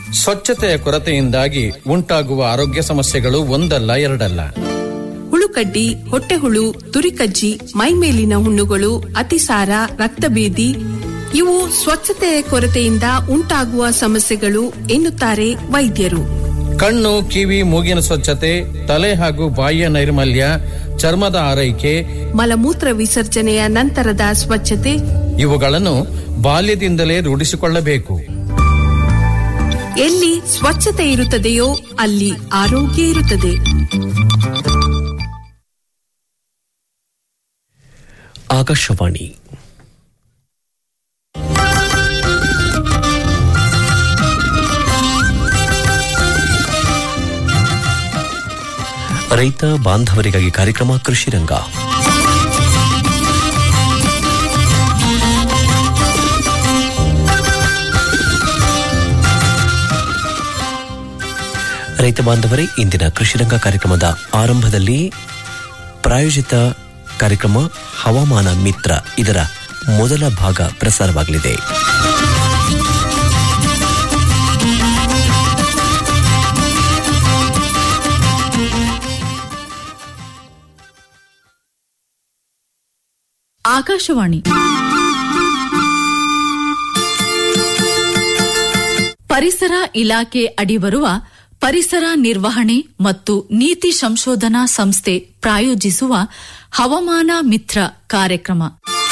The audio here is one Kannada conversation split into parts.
ಸ್ವಚ್ಛತೆಯ ಕೊರತೆಯಿಂದಾಗಿ ಉಂಟಾಗುವ ಆರೋಗ್ಯ ಸಮಸ್ಯೆಗಳು ಒಂದಲ್ಲ ಎರಡಲ್ಲ ಹುಳುಕಡ್ಡಿ ಹೊಟ್ಟೆಹುಳು ತುರಿಕಜ್ಜಿ ಮೈಮೇಲಿನ ಹುಣ್ಣುಗಳು ಅತಿಸಾರ ರಕ್ತಭೇದಿ ಇವು ಸ್ವಚ್ಛತೆಯ ಕೊರತೆಯಿಂದ ಉಂಟಾಗುವ ಸಮಸ್ಯೆಗಳು ಎನ್ನುತ್ತಾರೆ ವೈದ್ಯರು ಕಣ್ಣು ಕಿವಿ ಮೂಗಿನ ಸ್ವಚ್ಛತೆ ತಲೆ ಹಾಗೂ ಬಾಯಿಯ ನೈರ್ಮಲ್ಯ ಚರ್ಮದ ಆರೈಕೆ ಮಲಮೂತ್ರ ವಿಸರ್ಜನೆಯ ನಂತರದ ಸ್ವಚ್ಛತೆ ಇವುಗಳನ್ನು ಬಾಲ್ಯದಿಂದಲೇ ರೂಢಿಸಿಕೊಳ್ಳಬೇಕು ಎಲ್ಲಿ ಸ್ವಚ್ಛತೆ ಇರುತ್ತದೆಯೋ ಅಲ್ಲಿ ಆರೋಗ್ಯ ಇರುತ್ತದೆ ಆಕಾಶವಾಣಿ ರೈತ ಬಾಂಧವರಿಗಾಗಿ ಕಾರ್ಯಕ್ರಮ ಕೃಷಿ ರಂಗ ರೈತ ಬಾಂಧವರೇ ಇಂದಿನ ಕೃಷಿರಂಗ ಕಾರ್ಯಕ್ರಮದ ಆರಂಭದಲ್ಲಿ ಪ್ರಾಯೋಜಿತ ಕಾರ್ಯಕ್ರಮ ಹವಾಮಾನ ಮಿತ್ರ ಇದರ ಮೊದಲ ಭಾಗ ಪ್ರಸಾರವಾಗಲಿದೆ ಆಕಾಶವಾಣಿ ಪರಿಸರ ಇಲಾಖೆ ಅಡಿ ಬರುವ ಪರಿಸರ ನಿರ್ವಹಣೆ ಮತ್ತು ನೀತಿ ಸಂಶೋಧನಾ ಸಂಸ್ಥೆ ಪ್ರಾಯೋಜಿಸುವ ಹವಾಮಾನ ಮಿತ್ರ ಕಾರ್ಯಕ್ರಮ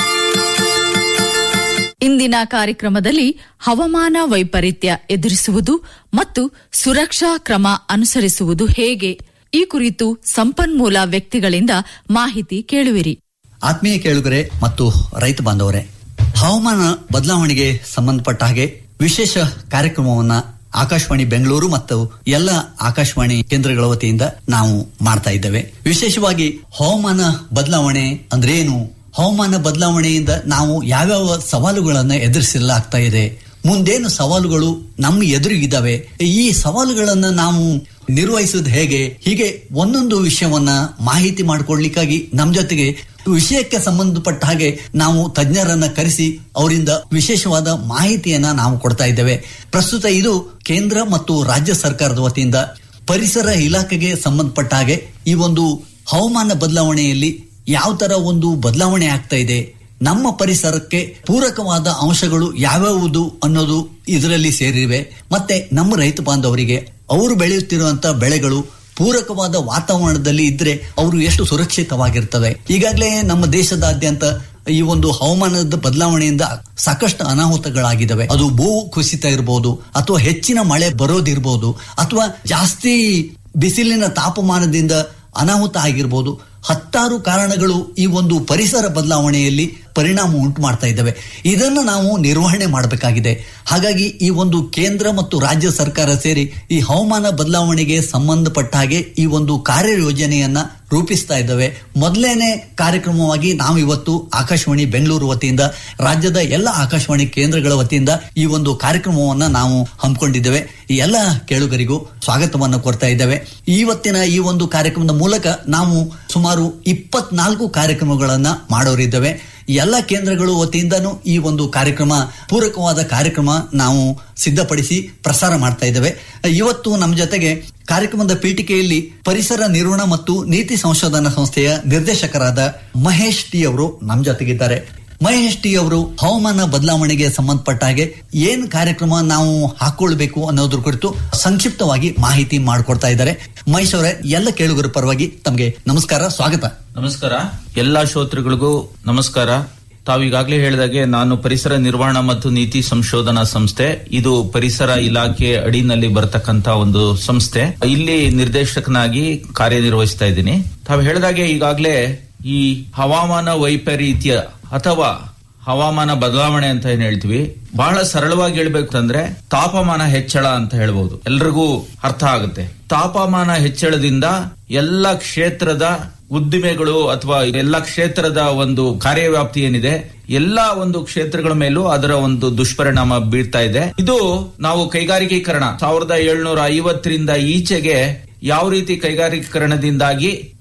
ಇಂದಿನ ಕಾರ್ಯಕ್ರಮದಲ್ಲಿ ಹವಾಮಾನ ವೈಪರೀತ್ಯ ಎದುರಿಸುವುದು ಮತ್ತು ಸುರಕ್ಷಾ ಕ್ರಮ ಅನುಸರಿಸುವುದು ಹೇಗೆ ಈ ಕುರಿತು ಸಂಪನ್ಮೂಲ ವ್ಯಕ್ತಿಗಳಿಂದ ಮಾಹಿತಿ ಕೇಳುವಿರಿ ಆತ್ಮೀಯ ಕೇಳುಗರೆ ಮತ್ತು ರೈತ ಬಾಂಧವರೇ ಹವಾಮಾನ ಬದಲಾವಣೆಗೆ ಸಂಬಂಧಪಟ್ಟ ಹಾಗೆ ವಿಶೇಷ ಕಾರ್ಯಕ್ರಮವನ್ನ ಆಕಾಶವಾಣಿ ಬೆಂಗಳೂರು ಮತ್ತು ಎಲ್ಲ ಆಕಾಶವಾಣಿ ಕೇಂದ್ರಗಳ ವತಿಯಿಂದ ನಾವು ಮಾಡ್ತಾ ಇದ್ದೇವೆ ವಿಶೇಷವಾಗಿ ಹವಾಮಾನ ಬದಲಾವಣೆ ಅಂದ್ರೆ ಏನು ಹವಾಮಾನ ಬದಲಾವಣೆಯಿಂದ ನಾವು ಯಾವ್ಯಾವ ಸವಾಲುಗಳನ್ನ ಎದುರಿಸಲಾಗ್ತಾ ಇದೆ ಮುಂದೇನು ಸವಾಲುಗಳು ನಮ್ಮ ಎದುರಿಗಿದ್ದಾವೆ ಈ ಸವಾಲುಗಳನ್ನ ನಾವು ನಿರ್ವಹಿಸೋದು ಹೇಗೆ ಹೀಗೆ ಒಂದೊಂದು ವಿಷಯವನ್ನ ಮಾಹಿತಿ ಮಾಡಿಕೊಡ್ಲಿಕ್ಕಾಗಿ ನಮ್ಮ ಜೊತೆಗೆ ವಿಷಯಕ್ಕೆ ಸಂಬಂಧಪಟ್ಟ ಹಾಗೆ ನಾವು ತಜ್ಞರನ್ನ ಕರೆಸಿ ಅವರಿಂದ ವಿಶೇಷವಾದ ಮಾಹಿತಿಯನ್ನ ನಾವು ಕೊಡ್ತಾ ಇದ್ದೇವೆ ಪ್ರಸ್ತುತ ಇದು ಕೇಂದ್ರ ಮತ್ತು ರಾಜ್ಯ ಸರ್ಕಾರದ ವತಿಯಿಂದ ಪರಿಸರ ಇಲಾಖೆಗೆ ಸಂಬಂಧಪಟ್ಟ ಹಾಗೆ ಈ ಒಂದು ಹವಾಮಾನ ಬದಲಾವಣೆಯಲ್ಲಿ ಯಾವ ತರ ಒಂದು ಬದಲಾವಣೆ ಆಗ್ತಾ ಇದೆ ನಮ್ಮ ಪರಿಸರಕ್ಕೆ ಪೂರಕವಾದ ಅಂಶಗಳು ಯಾವ್ಯಾವುದು ಅನ್ನೋದು ಇದರಲ್ಲಿ ಸೇರಿವೆ ಮತ್ತೆ ನಮ್ಮ ರೈತ ಬಾಂಧವರಿಗೆ ಅವರು ಬೆಳೆಯುತ್ತಿರುವಂತ ಬೆಳೆಗಳು ಪೂರಕವಾದ ವಾತಾವರಣದಲ್ಲಿ ಇದ್ರೆ ಅವರು ಎಷ್ಟು ಸುರಕ್ಷಿತವಾಗಿರ್ತವೆ ಈಗಾಗಲೇ ನಮ್ಮ ದೇಶದಾದ್ಯಂತ ಈ ಒಂದು ಹವಾಮಾನದ ಬದಲಾವಣೆಯಿಂದ ಸಾಕಷ್ಟು ಅನಾಹುತಗಳಾಗಿದ್ದಾವೆ ಅದು ಭೂ ಕುಸಿತ ಇರಬಹುದು ಅಥವಾ ಹೆಚ್ಚಿನ ಮಳೆ ಬರೋದಿರ್ಬೋದು ಅಥವಾ ಜಾಸ್ತಿ ಬಿಸಿಲಿನ ತಾಪಮಾನದಿಂದ ಅನಾಹುತ ಆಗಿರ್ಬೋದು ಹತ್ತಾರು ಕಾರಣಗಳು ಈ ಒಂದು ಪರಿಸರ ಬದಲಾವಣೆಯಲ್ಲಿ ಪರಿಣಾಮ ಉಂಟು ಮಾಡ್ತಾ ಇದ್ದಾವೆ ಇದನ್ನು ನಾವು ನಿರ್ವಹಣೆ ಮಾಡಬೇಕಾಗಿದೆ ಹಾಗಾಗಿ ಈ ಒಂದು ಕೇಂದ್ರ ಮತ್ತು ರಾಜ್ಯ ಸರ್ಕಾರ ಸೇರಿ ಈ ಹವಾಮಾನ ಬದಲಾವಣೆಗೆ ಸಂಬಂಧಪಟ್ಟ ಹಾಗೆ ಈ ಒಂದು ಕಾರ್ಯಯೋಜನೆಯನ್ನ ರೂಪಿಸ್ತಾ ಇದ್ದಾವೆ ಮೊದಲೇನೆ ಕಾರ್ಯಕ್ರಮವಾಗಿ ನಾವು ಇವತ್ತು ಆಕಾಶವಾಣಿ ಬೆಂಗಳೂರು ವತಿಯಿಂದ ರಾಜ್ಯದ ಎಲ್ಲ ಆಕಾಶವಾಣಿ ಕೇಂದ್ರಗಳ ವತಿಯಿಂದ ಈ ಒಂದು ಕಾರ್ಯಕ್ರಮವನ್ನ ನಾವು ಹಮ್ಮಿಕೊಂಡಿದ್ದೇವೆ ಈ ಎಲ್ಲ ಕೇಳುಗರಿಗೂ ಸ್ವಾಗತವನ್ನು ಕೊಡ್ತಾ ಇದ್ದೇವೆ ಇವತ್ತಿನ ಈ ಒಂದು ಕಾರ್ಯಕ್ರಮದ ಮೂಲಕ ನಾವು ಸುಮಾರು ಇಪ್ಪತ್ನಾಲ್ಕು ಕಾರ್ಯಕ್ರಮಗಳನ್ನ ಮಾಡೋರಿದ್ದೇವೆ ಎಲ್ಲ ಕೇಂದ್ರಗಳು ವತಿಯಿಂದನೂ ಈ ಒಂದು ಕಾರ್ಯಕ್ರಮ ಪೂರಕವಾದ ಕಾರ್ಯಕ್ರಮ ನಾವು ಸಿದ್ಧಪಡಿಸಿ ಪ್ರಸಾರ ಮಾಡ್ತಾ ಇದ್ದೇವೆ ಇವತ್ತು ನಮ್ಮ ಜೊತೆಗೆ ಕಾರ್ಯಕ್ರಮದ ಪೀಠಿಕೆಯಲ್ಲಿ ಪರಿಸರ ನಿರ್ವಹಣಾ ಮತ್ತು ನೀತಿ ಸಂಶೋಧನಾ ಸಂಸ್ಥೆಯ ನಿರ್ದೇಶಕರಾದ ಮಹೇಶ್ ಟಿ ಅವರು ನಮ್ಮ ಜೊತೆಗಿದ್ದಾರೆ ಮಹೇಶ್ ಟಿ ಅವರು ಹವಾಮಾನ ಬದಲಾವಣೆಗೆ ಸಂಬಂಧಪಟ್ಟ ಹಾಗೆ ಏನ್ ಕಾರ್ಯಕ್ರಮ ನಾವು ಹಾಕೊಳ್ಬೇಕು ಅನ್ನೋದ್ರ ಕುರಿತು ಸಂಕ್ಷಿಪ್ತವಾಗಿ ಮಾಹಿತಿ ಮಾಡಿಕೊಡ್ತಾ ಇದ್ದಾರೆ ಮಹೇಶ್ ಅವರೇ ಎಲ್ಲ ಕೇಳುಗರ ಪರವಾಗಿ ತಮಗೆ ನಮಸ್ಕಾರ ಸ್ವಾಗತ ನಮಸ್ಕಾರ ಎಲ್ಲಾ ಶ್ರೋತೃಗಳಿಗೂ ನಮಸ್ಕಾರ ತಾವೀಗಾಗಲೇ ಹೇಳಿದಾಗೆ ನಾನು ಪರಿಸರ ನಿರ್ವಹಣಾ ಮತ್ತು ನೀತಿ ಸಂಶೋಧನಾ ಸಂಸ್ಥೆ ಇದು ಪರಿಸರ ಇಲಾಖೆ ಅಡಿನಲ್ಲಿ ಬರತಕ್ಕಂತ ಒಂದು ಸಂಸ್ಥೆ ಇಲ್ಲಿ ನಿರ್ದೇಶಕನಾಗಿ ಕಾರ್ಯನಿರ್ವಹಿಸ್ತಾ ಇದ್ದೀನಿ ತಾವು ಹೇಳಿದಾಗೆ ಈಗಾಗಲೇ ಈ ಹವಾಮಾನ ವೈಪರೀತ್ಯ ಅಥವಾ ಹವಾಮಾನ ಬದಲಾವಣೆ ಅಂತ ಏನ್ ಹೇಳ್ತೀವಿ ಬಹಳ ಸರಳವಾಗಿ ಹೇಳ್ಬೇಕಂದ್ರೆ ತಾಪಮಾನ ಹೆಚ್ಚಳ ಅಂತ ಹೇಳ್ಬಹುದು ಎಲ್ರಿಗೂ ಅರ್ಥ ಆಗುತ್ತೆ ತಾಪಮಾನ ಹೆಚ್ಚಳದಿಂದ ಎಲ್ಲ ಕ್ಷೇತ್ರದ ಉದ್ದಿಮೆಗಳು ಅಥವಾ ಎಲ್ಲ ಕ್ಷೇತ್ರದ ಒಂದು ಕಾರ್ಯವ್ಯಾಪ್ತಿ ಏನಿದೆ ಎಲ್ಲಾ ಒಂದು ಕ್ಷೇತ್ರಗಳ ಮೇಲೂ ಅದರ ಒಂದು ದುಷ್ಪರಿಣಾಮ ಬೀಳ್ತಾ ಇದೆ ಇದು ನಾವು ಕೈಗಾರಿಕೀಕರಣ ಸಾವಿರದ ಏಳ್ನೂರ ಐವತ್ತರಿಂದ ಈಚೆಗೆ ಯಾವ ರೀತಿ ಕೈಗಾರಿಕೀಕರಣದಿಂದಾಗಿ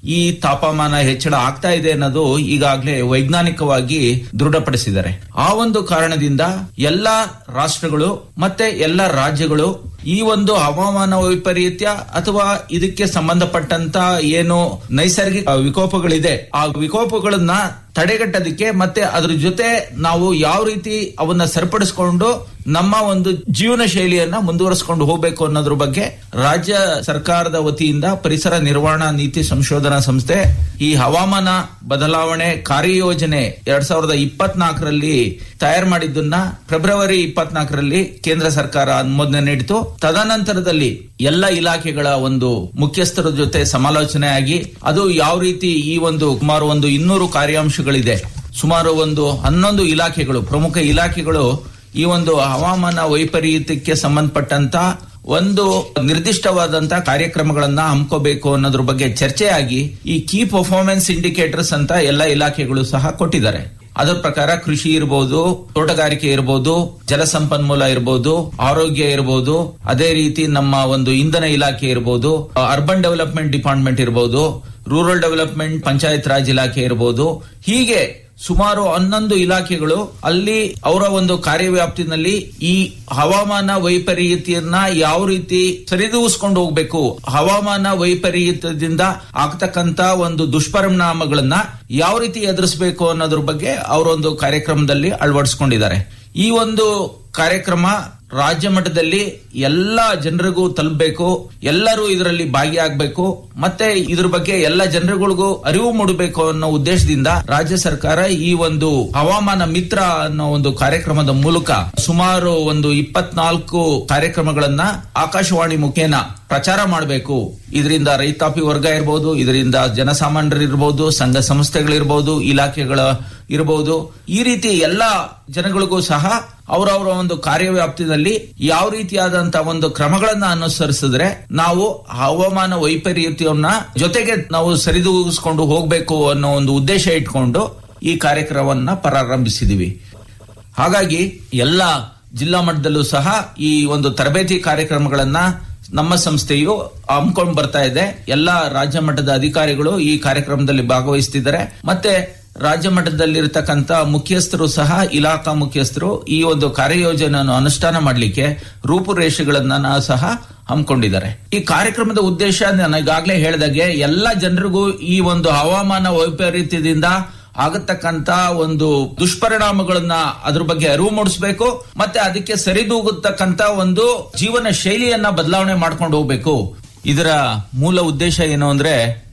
ಈ ತಾಪಮಾನ ಹೆಚ್ಚಳ ಆಗ್ತಾ ಇದೆ ಅನ್ನೋದು ಈಗಾಗಲೇ ವೈಜ್ಞಾನಿಕವಾಗಿ ದೃಢಪಡಿಸಿದ್ದಾರೆ ಆ ಒಂದು ಕಾರಣದಿಂದ ಎಲ್ಲಾ ರಾಷ್ಟ್ರಗಳು ಮತ್ತೆ ಎಲ್ಲ ರಾಜ್ಯಗಳು ಈ ಒಂದು ಹವಾಮಾನ ವೈಪರೀತ್ಯ ಅಥವಾ ಇದಕ್ಕೆ ಸಂಬಂಧಪಟ್ಟಂತ ಏನು ನೈಸರ್ಗಿಕ ವಿಕೋಪಗಳಿದೆ ಆ ವಿಕೋಪಗಳನ್ನ ತಡೆಗಟ್ಟೋದಕ್ಕೆ ಮತ್ತೆ ಅದ್ರ ಜೊತೆ ನಾವು ಯಾವ ರೀತಿ ಅವನ್ನ ಸರಿಪಡಿಸಿಕೊಂಡು ನಮ್ಮ ಒಂದು ಜೀವನ ಶೈಲಿಯನ್ನ ಮುಂದುವರಿಸಿಕೊಂಡು ಹೋಗಬೇಕು ಅನ್ನೋದ್ರ ಬಗ್ಗೆ ರಾಜ್ಯ ಸರ್ಕಾರದ ವತಿಯಿಂದ ಪರಿಸರ ನಿರ್ವಹಣಾ ನೀತಿ ಸಂಶೋಧನಾ ಸಂಸ್ಥೆ ಈ ಹವಾಮಾನ ಬದಲಾವಣೆ ಕಾರ್ಯಯೋಜನೆ ಎರಡ್ ಸಾವಿರದ ಇಪ್ಪತ್ನಾಲ್ಕರಲ್ಲಿ ತಯಾರು ಮಾಡಿದ್ದನ್ನ ಫೆಬ್ರವರಿ ಇಪ್ಪತ್ನಾಲ್ಕರಲ್ಲಿ ಕೇಂದ್ರ ಸರ್ಕಾರ ಅನುಮೋದನೆ ನೀಡಿತು ತದನಂತರದಲ್ಲಿ ಎಲ್ಲ ಇಲಾಖೆಗಳ ಒಂದು ಮುಖ್ಯಸ್ಥರ ಜೊತೆ ಸಮಾಲೋಚನೆ ಆಗಿ ಅದು ಯಾವ ರೀತಿ ಈ ಒಂದು ಸುಮಾರು ಒಂದು ಇನ್ನೂರು ಕಾರ್ಯಾಂಶಗಳಿದೆ ಸುಮಾರು ಒಂದು ಹನ್ನೊಂದು ಇಲಾಖೆಗಳು ಪ್ರಮುಖ ಇಲಾಖೆಗಳು ಈ ಒಂದು ಹವಾಮಾನ ವೈಪರೀತ್ಯಕ್ಕೆ ಸಂಬಂಧಪಟ್ಟಂತ ಒಂದು ನಿರ್ದಿಷ್ಟವಾದಂತ ಕಾರ್ಯಕ್ರಮಗಳನ್ನ ಹಮ್ಕೋಬೇಕು ಅನ್ನೋದ್ರ ಬಗ್ಗೆ ಚರ್ಚೆಯಾಗಿ ಈ ಕೀ ಪರ್ಫಾರ್ಮೆನ್ಸ್ ಇಂಡಿಕೇಟರ್ಸ್ ಅಂತ ಎಲ್ಲ ಇಲಾಖೆಗಳು ಸಹ ಕೊಟ್ಟಿದ್ದಾರೆ ಅದರ ಪ್ರಕಾರ ಕೃಷಿ ಇರಬಹುದು ತೋಟಗಾರಿಕೆ ಇರಬಹುದು ಜಲಸಂಪನ್ಮೂಲ ಇರಬಹುದು ಆರೋಗ್ಯ ಇರಬಹುದು ಅದೇ ರೀತಿ ನಮ್ಮ ಒಂದು ಇಂಧನ ಇಲಾಖೆ ಇರಬಹುದು ಅರ್ಬನ್ ಡೆವಲಪ್ಮೆಂಟ್ ಡಿಪಾರ್ಟ್ಮೆಂಟ್ ಇರಬಹುದು ರೂರಲ್ ಡೆವಲಪ್ಮೆಂಟ್ ಪಂಚಾಯತ್ ರಾಜ್ ಇಲಾಖೆ ಇರಬಹುದು ಹೀಗೆ ಸುಮಾರು ಹನ್ನೊಂದು ಇಲಾಖೆಗಳು ಅಲ್ಲಿ ಅವರ ಒಂದು ಕಾರ್ಯವ್ಯಾಪ್ತಿನಲ್ಲಿ ಈ ಹವಾಮಾನ ವೈಪರೀತ್ಯನ್ನ ಯಾವ ರೀತಿ ಸರಿದೂಗಿಸ್ಕೊಂಡು ಹೋಗ್ಬೇಕು ಹವಾಮಾನ ವೈಪರೀತ್ಯದಿಂದ ಆಗ್ತಕ್ಕಂತ ಒಂದು ದುಷ್ಪರಿಣಾಮಗಳನ್ನ ಯಾವ ರೀತಿ ಎದುರಿಸಬೇಕು ಅನ್ನೋದ್ರ ಬಗ್ಗೆ ಅವರೊಂದು ಕಾರ್ಯಕ್ರಮದಲ್ಲಿ ಅಳವಡಿಸಿಕೊಂಡಿದ್ದಾರೆ ಈ ಒಂದು ಕಾರ್ಯಕ್ರಮ ರಾಜ್ಯ ಮಟ್ಟದಲ್ಲಿ ಎಲ್ಲ ಜನರಿಗೂ ತಲುಪಬೇಕು ಎಲ್ಲರೂ ಇದರಲ್ಲಿ ಭಾಗಿಯಾಗಬೇಕು ಮತ್ತೆ ಇದ್ರ ಬಗ್ಗೆ ಎಲ್ಲ ಜನರುಗಳಿಗೂ ಅರಿವು ಮೂಡಬೇಕು ಅನ್ನೋ ಉದ್ದೇಶದಿಂದ ರಾಜ್ಯ ಸರ್ಕಾರ ಈ ಒಂದು ಹವಾಮಾನ ಮಿತ್ರ ಅನ್ನೋ ಒಂದು ಕಾರ್ಯಕ್ರಮದ ಮೂಲಕ ಸುಮಾರು ಒಂದು ಇಪ್ಪತ್ನಾಲ್ಕು ಕಾರ್ಯಕ್ರಮಗಳನ್ನ ಆಕಾಶವಾಣಿ ಮುಖೇನ ಪ್ರಚಾರ ಮಾಡಬೇಕು ಇದರಿಂದ ರೈತಾಪಿ ವರ್ಗ ಇರಬಹುದು ಇದರಿಂದ ಜನಸಾಮಾನ್ಯರು ಇರಬಹುದು ಸಂಘ ಸಂಸ್ಥೆಗಳಿರ್ಬೋದು ಇಲಾಖೆಗಳ ಇರಬಹುದು ಈ ರೀತಿ ಎಲ್ಲ ಜನಗಳಿಗೂ ಸಹ ಅವರವರ ಒಂದು ಕಾರ್ಯವ್ಯಾಪ್ತಿನಲ್ಲಿ ಯಾವ ರೀತಿಯಾದಂತಹ ಒಂದು ಕ್ರಮಗಳನ್ನ ಅನುಸರಿಸಿದ್ರೆ ನಾವು ಹವಾಮಾನ ವೈಪರೀತ್ಯವನ್ನ ಜೊತೆಗೆ ನಾವು ಸರಿದೂಗಿಸ್ಕೊಂಡು ಹೋಗ್ಬೇಕು ಅನ್ನೋ ಒಂದು ಉದ್ದೇಶ ಇಟ್ಕೊಂಡು ಈ ಕಾರ್ಯಕ್ರಮವನ್ನ ಪ್ರಾರಂಭಿಸಿದೀವಿ ಹಾಗಾಗಿ ಎಲ್ಲ ಜಿಲ್ಲಾ ಮಟ್ಟದಲ್ಲೂ ಸಹ ಈ ಒಂದು ತರಬೇತಿ ಕಾರ್ಯಕ್ರಮಗಳನ್ನ ನಮ್ಮ ಸಂಸ್ಥೆಯು ಹಮ್ಕೊಂಡು ಬರ್ತಾ ಇದೆ ಎಲ್ಲ ರಾಜ್ಯ ಮಟ್ಟದ ಅಧಿಕಾರಿಗಳು ಈ ಕಾರ್ಯಕ್ರಮದಲ್ಲಿ ಭಾಗವಹಿಸ್ತಿದ್ದಾರೆ ಮತ್ತೆ ರಾಜ್ಯ ಮಟ್ಟದಲ್ಲಿರ್ತಕ್ಕಂಥ ಮುಖ್ಯಸ್ಥರು ಸಹ ಇಲಾಖಾ ಮುಖ್ಯಸ್ಥರು ಈ ಒಂದು ಕಾರ್ಯಯೋಜನೆಯನ್ನು ಅನುಷ್ಠಾನ ಮಾಡಲಿಕ್ಕೆ ರೂಪುರೇಷೆಗಳನ್ನ ಸಹ ಹಮ್ಮಿಕೊಂಡಿದ್ದಾರೆ ಈ ಕಾರ್ಯಕ್ರಮದ ಉದ್ದೇಶ ನಾನು ಈಗಾಗಲೇ ಹೇಳಿದಾಗೆ ಎಲ್ಲ ಜನರಿಗೂ ಈ ಒಂದು ಹವಾಮಾನ ವೈಪರೀತ್ಯದಿಂದ ಆಗತಕ್ಕಂತ ಒಂದು ದುಷ್ಪರಿಣಾಮಗಳನ್ನ ಅದ್ರ ಬಗ್ಗೆ ಅರಿವು ಮೂಡಿಸಬೇಕು ಮತ್ತೆ ಅದಕ್ಕೆ ಸರಿದೂಗತಕ್ಕಂತ ಒಂದು ಜೀವನ ಶೈಲಿಯನ್ನ ಬದಲಾವಣೆ ಮಾಡ್ಕೊಂಡು ಹೋಗ್ಬೇಕು ಇದರ ಮೂಲ ಉದ್ದೇಶ ಏನು ಅಂದ್ರೆ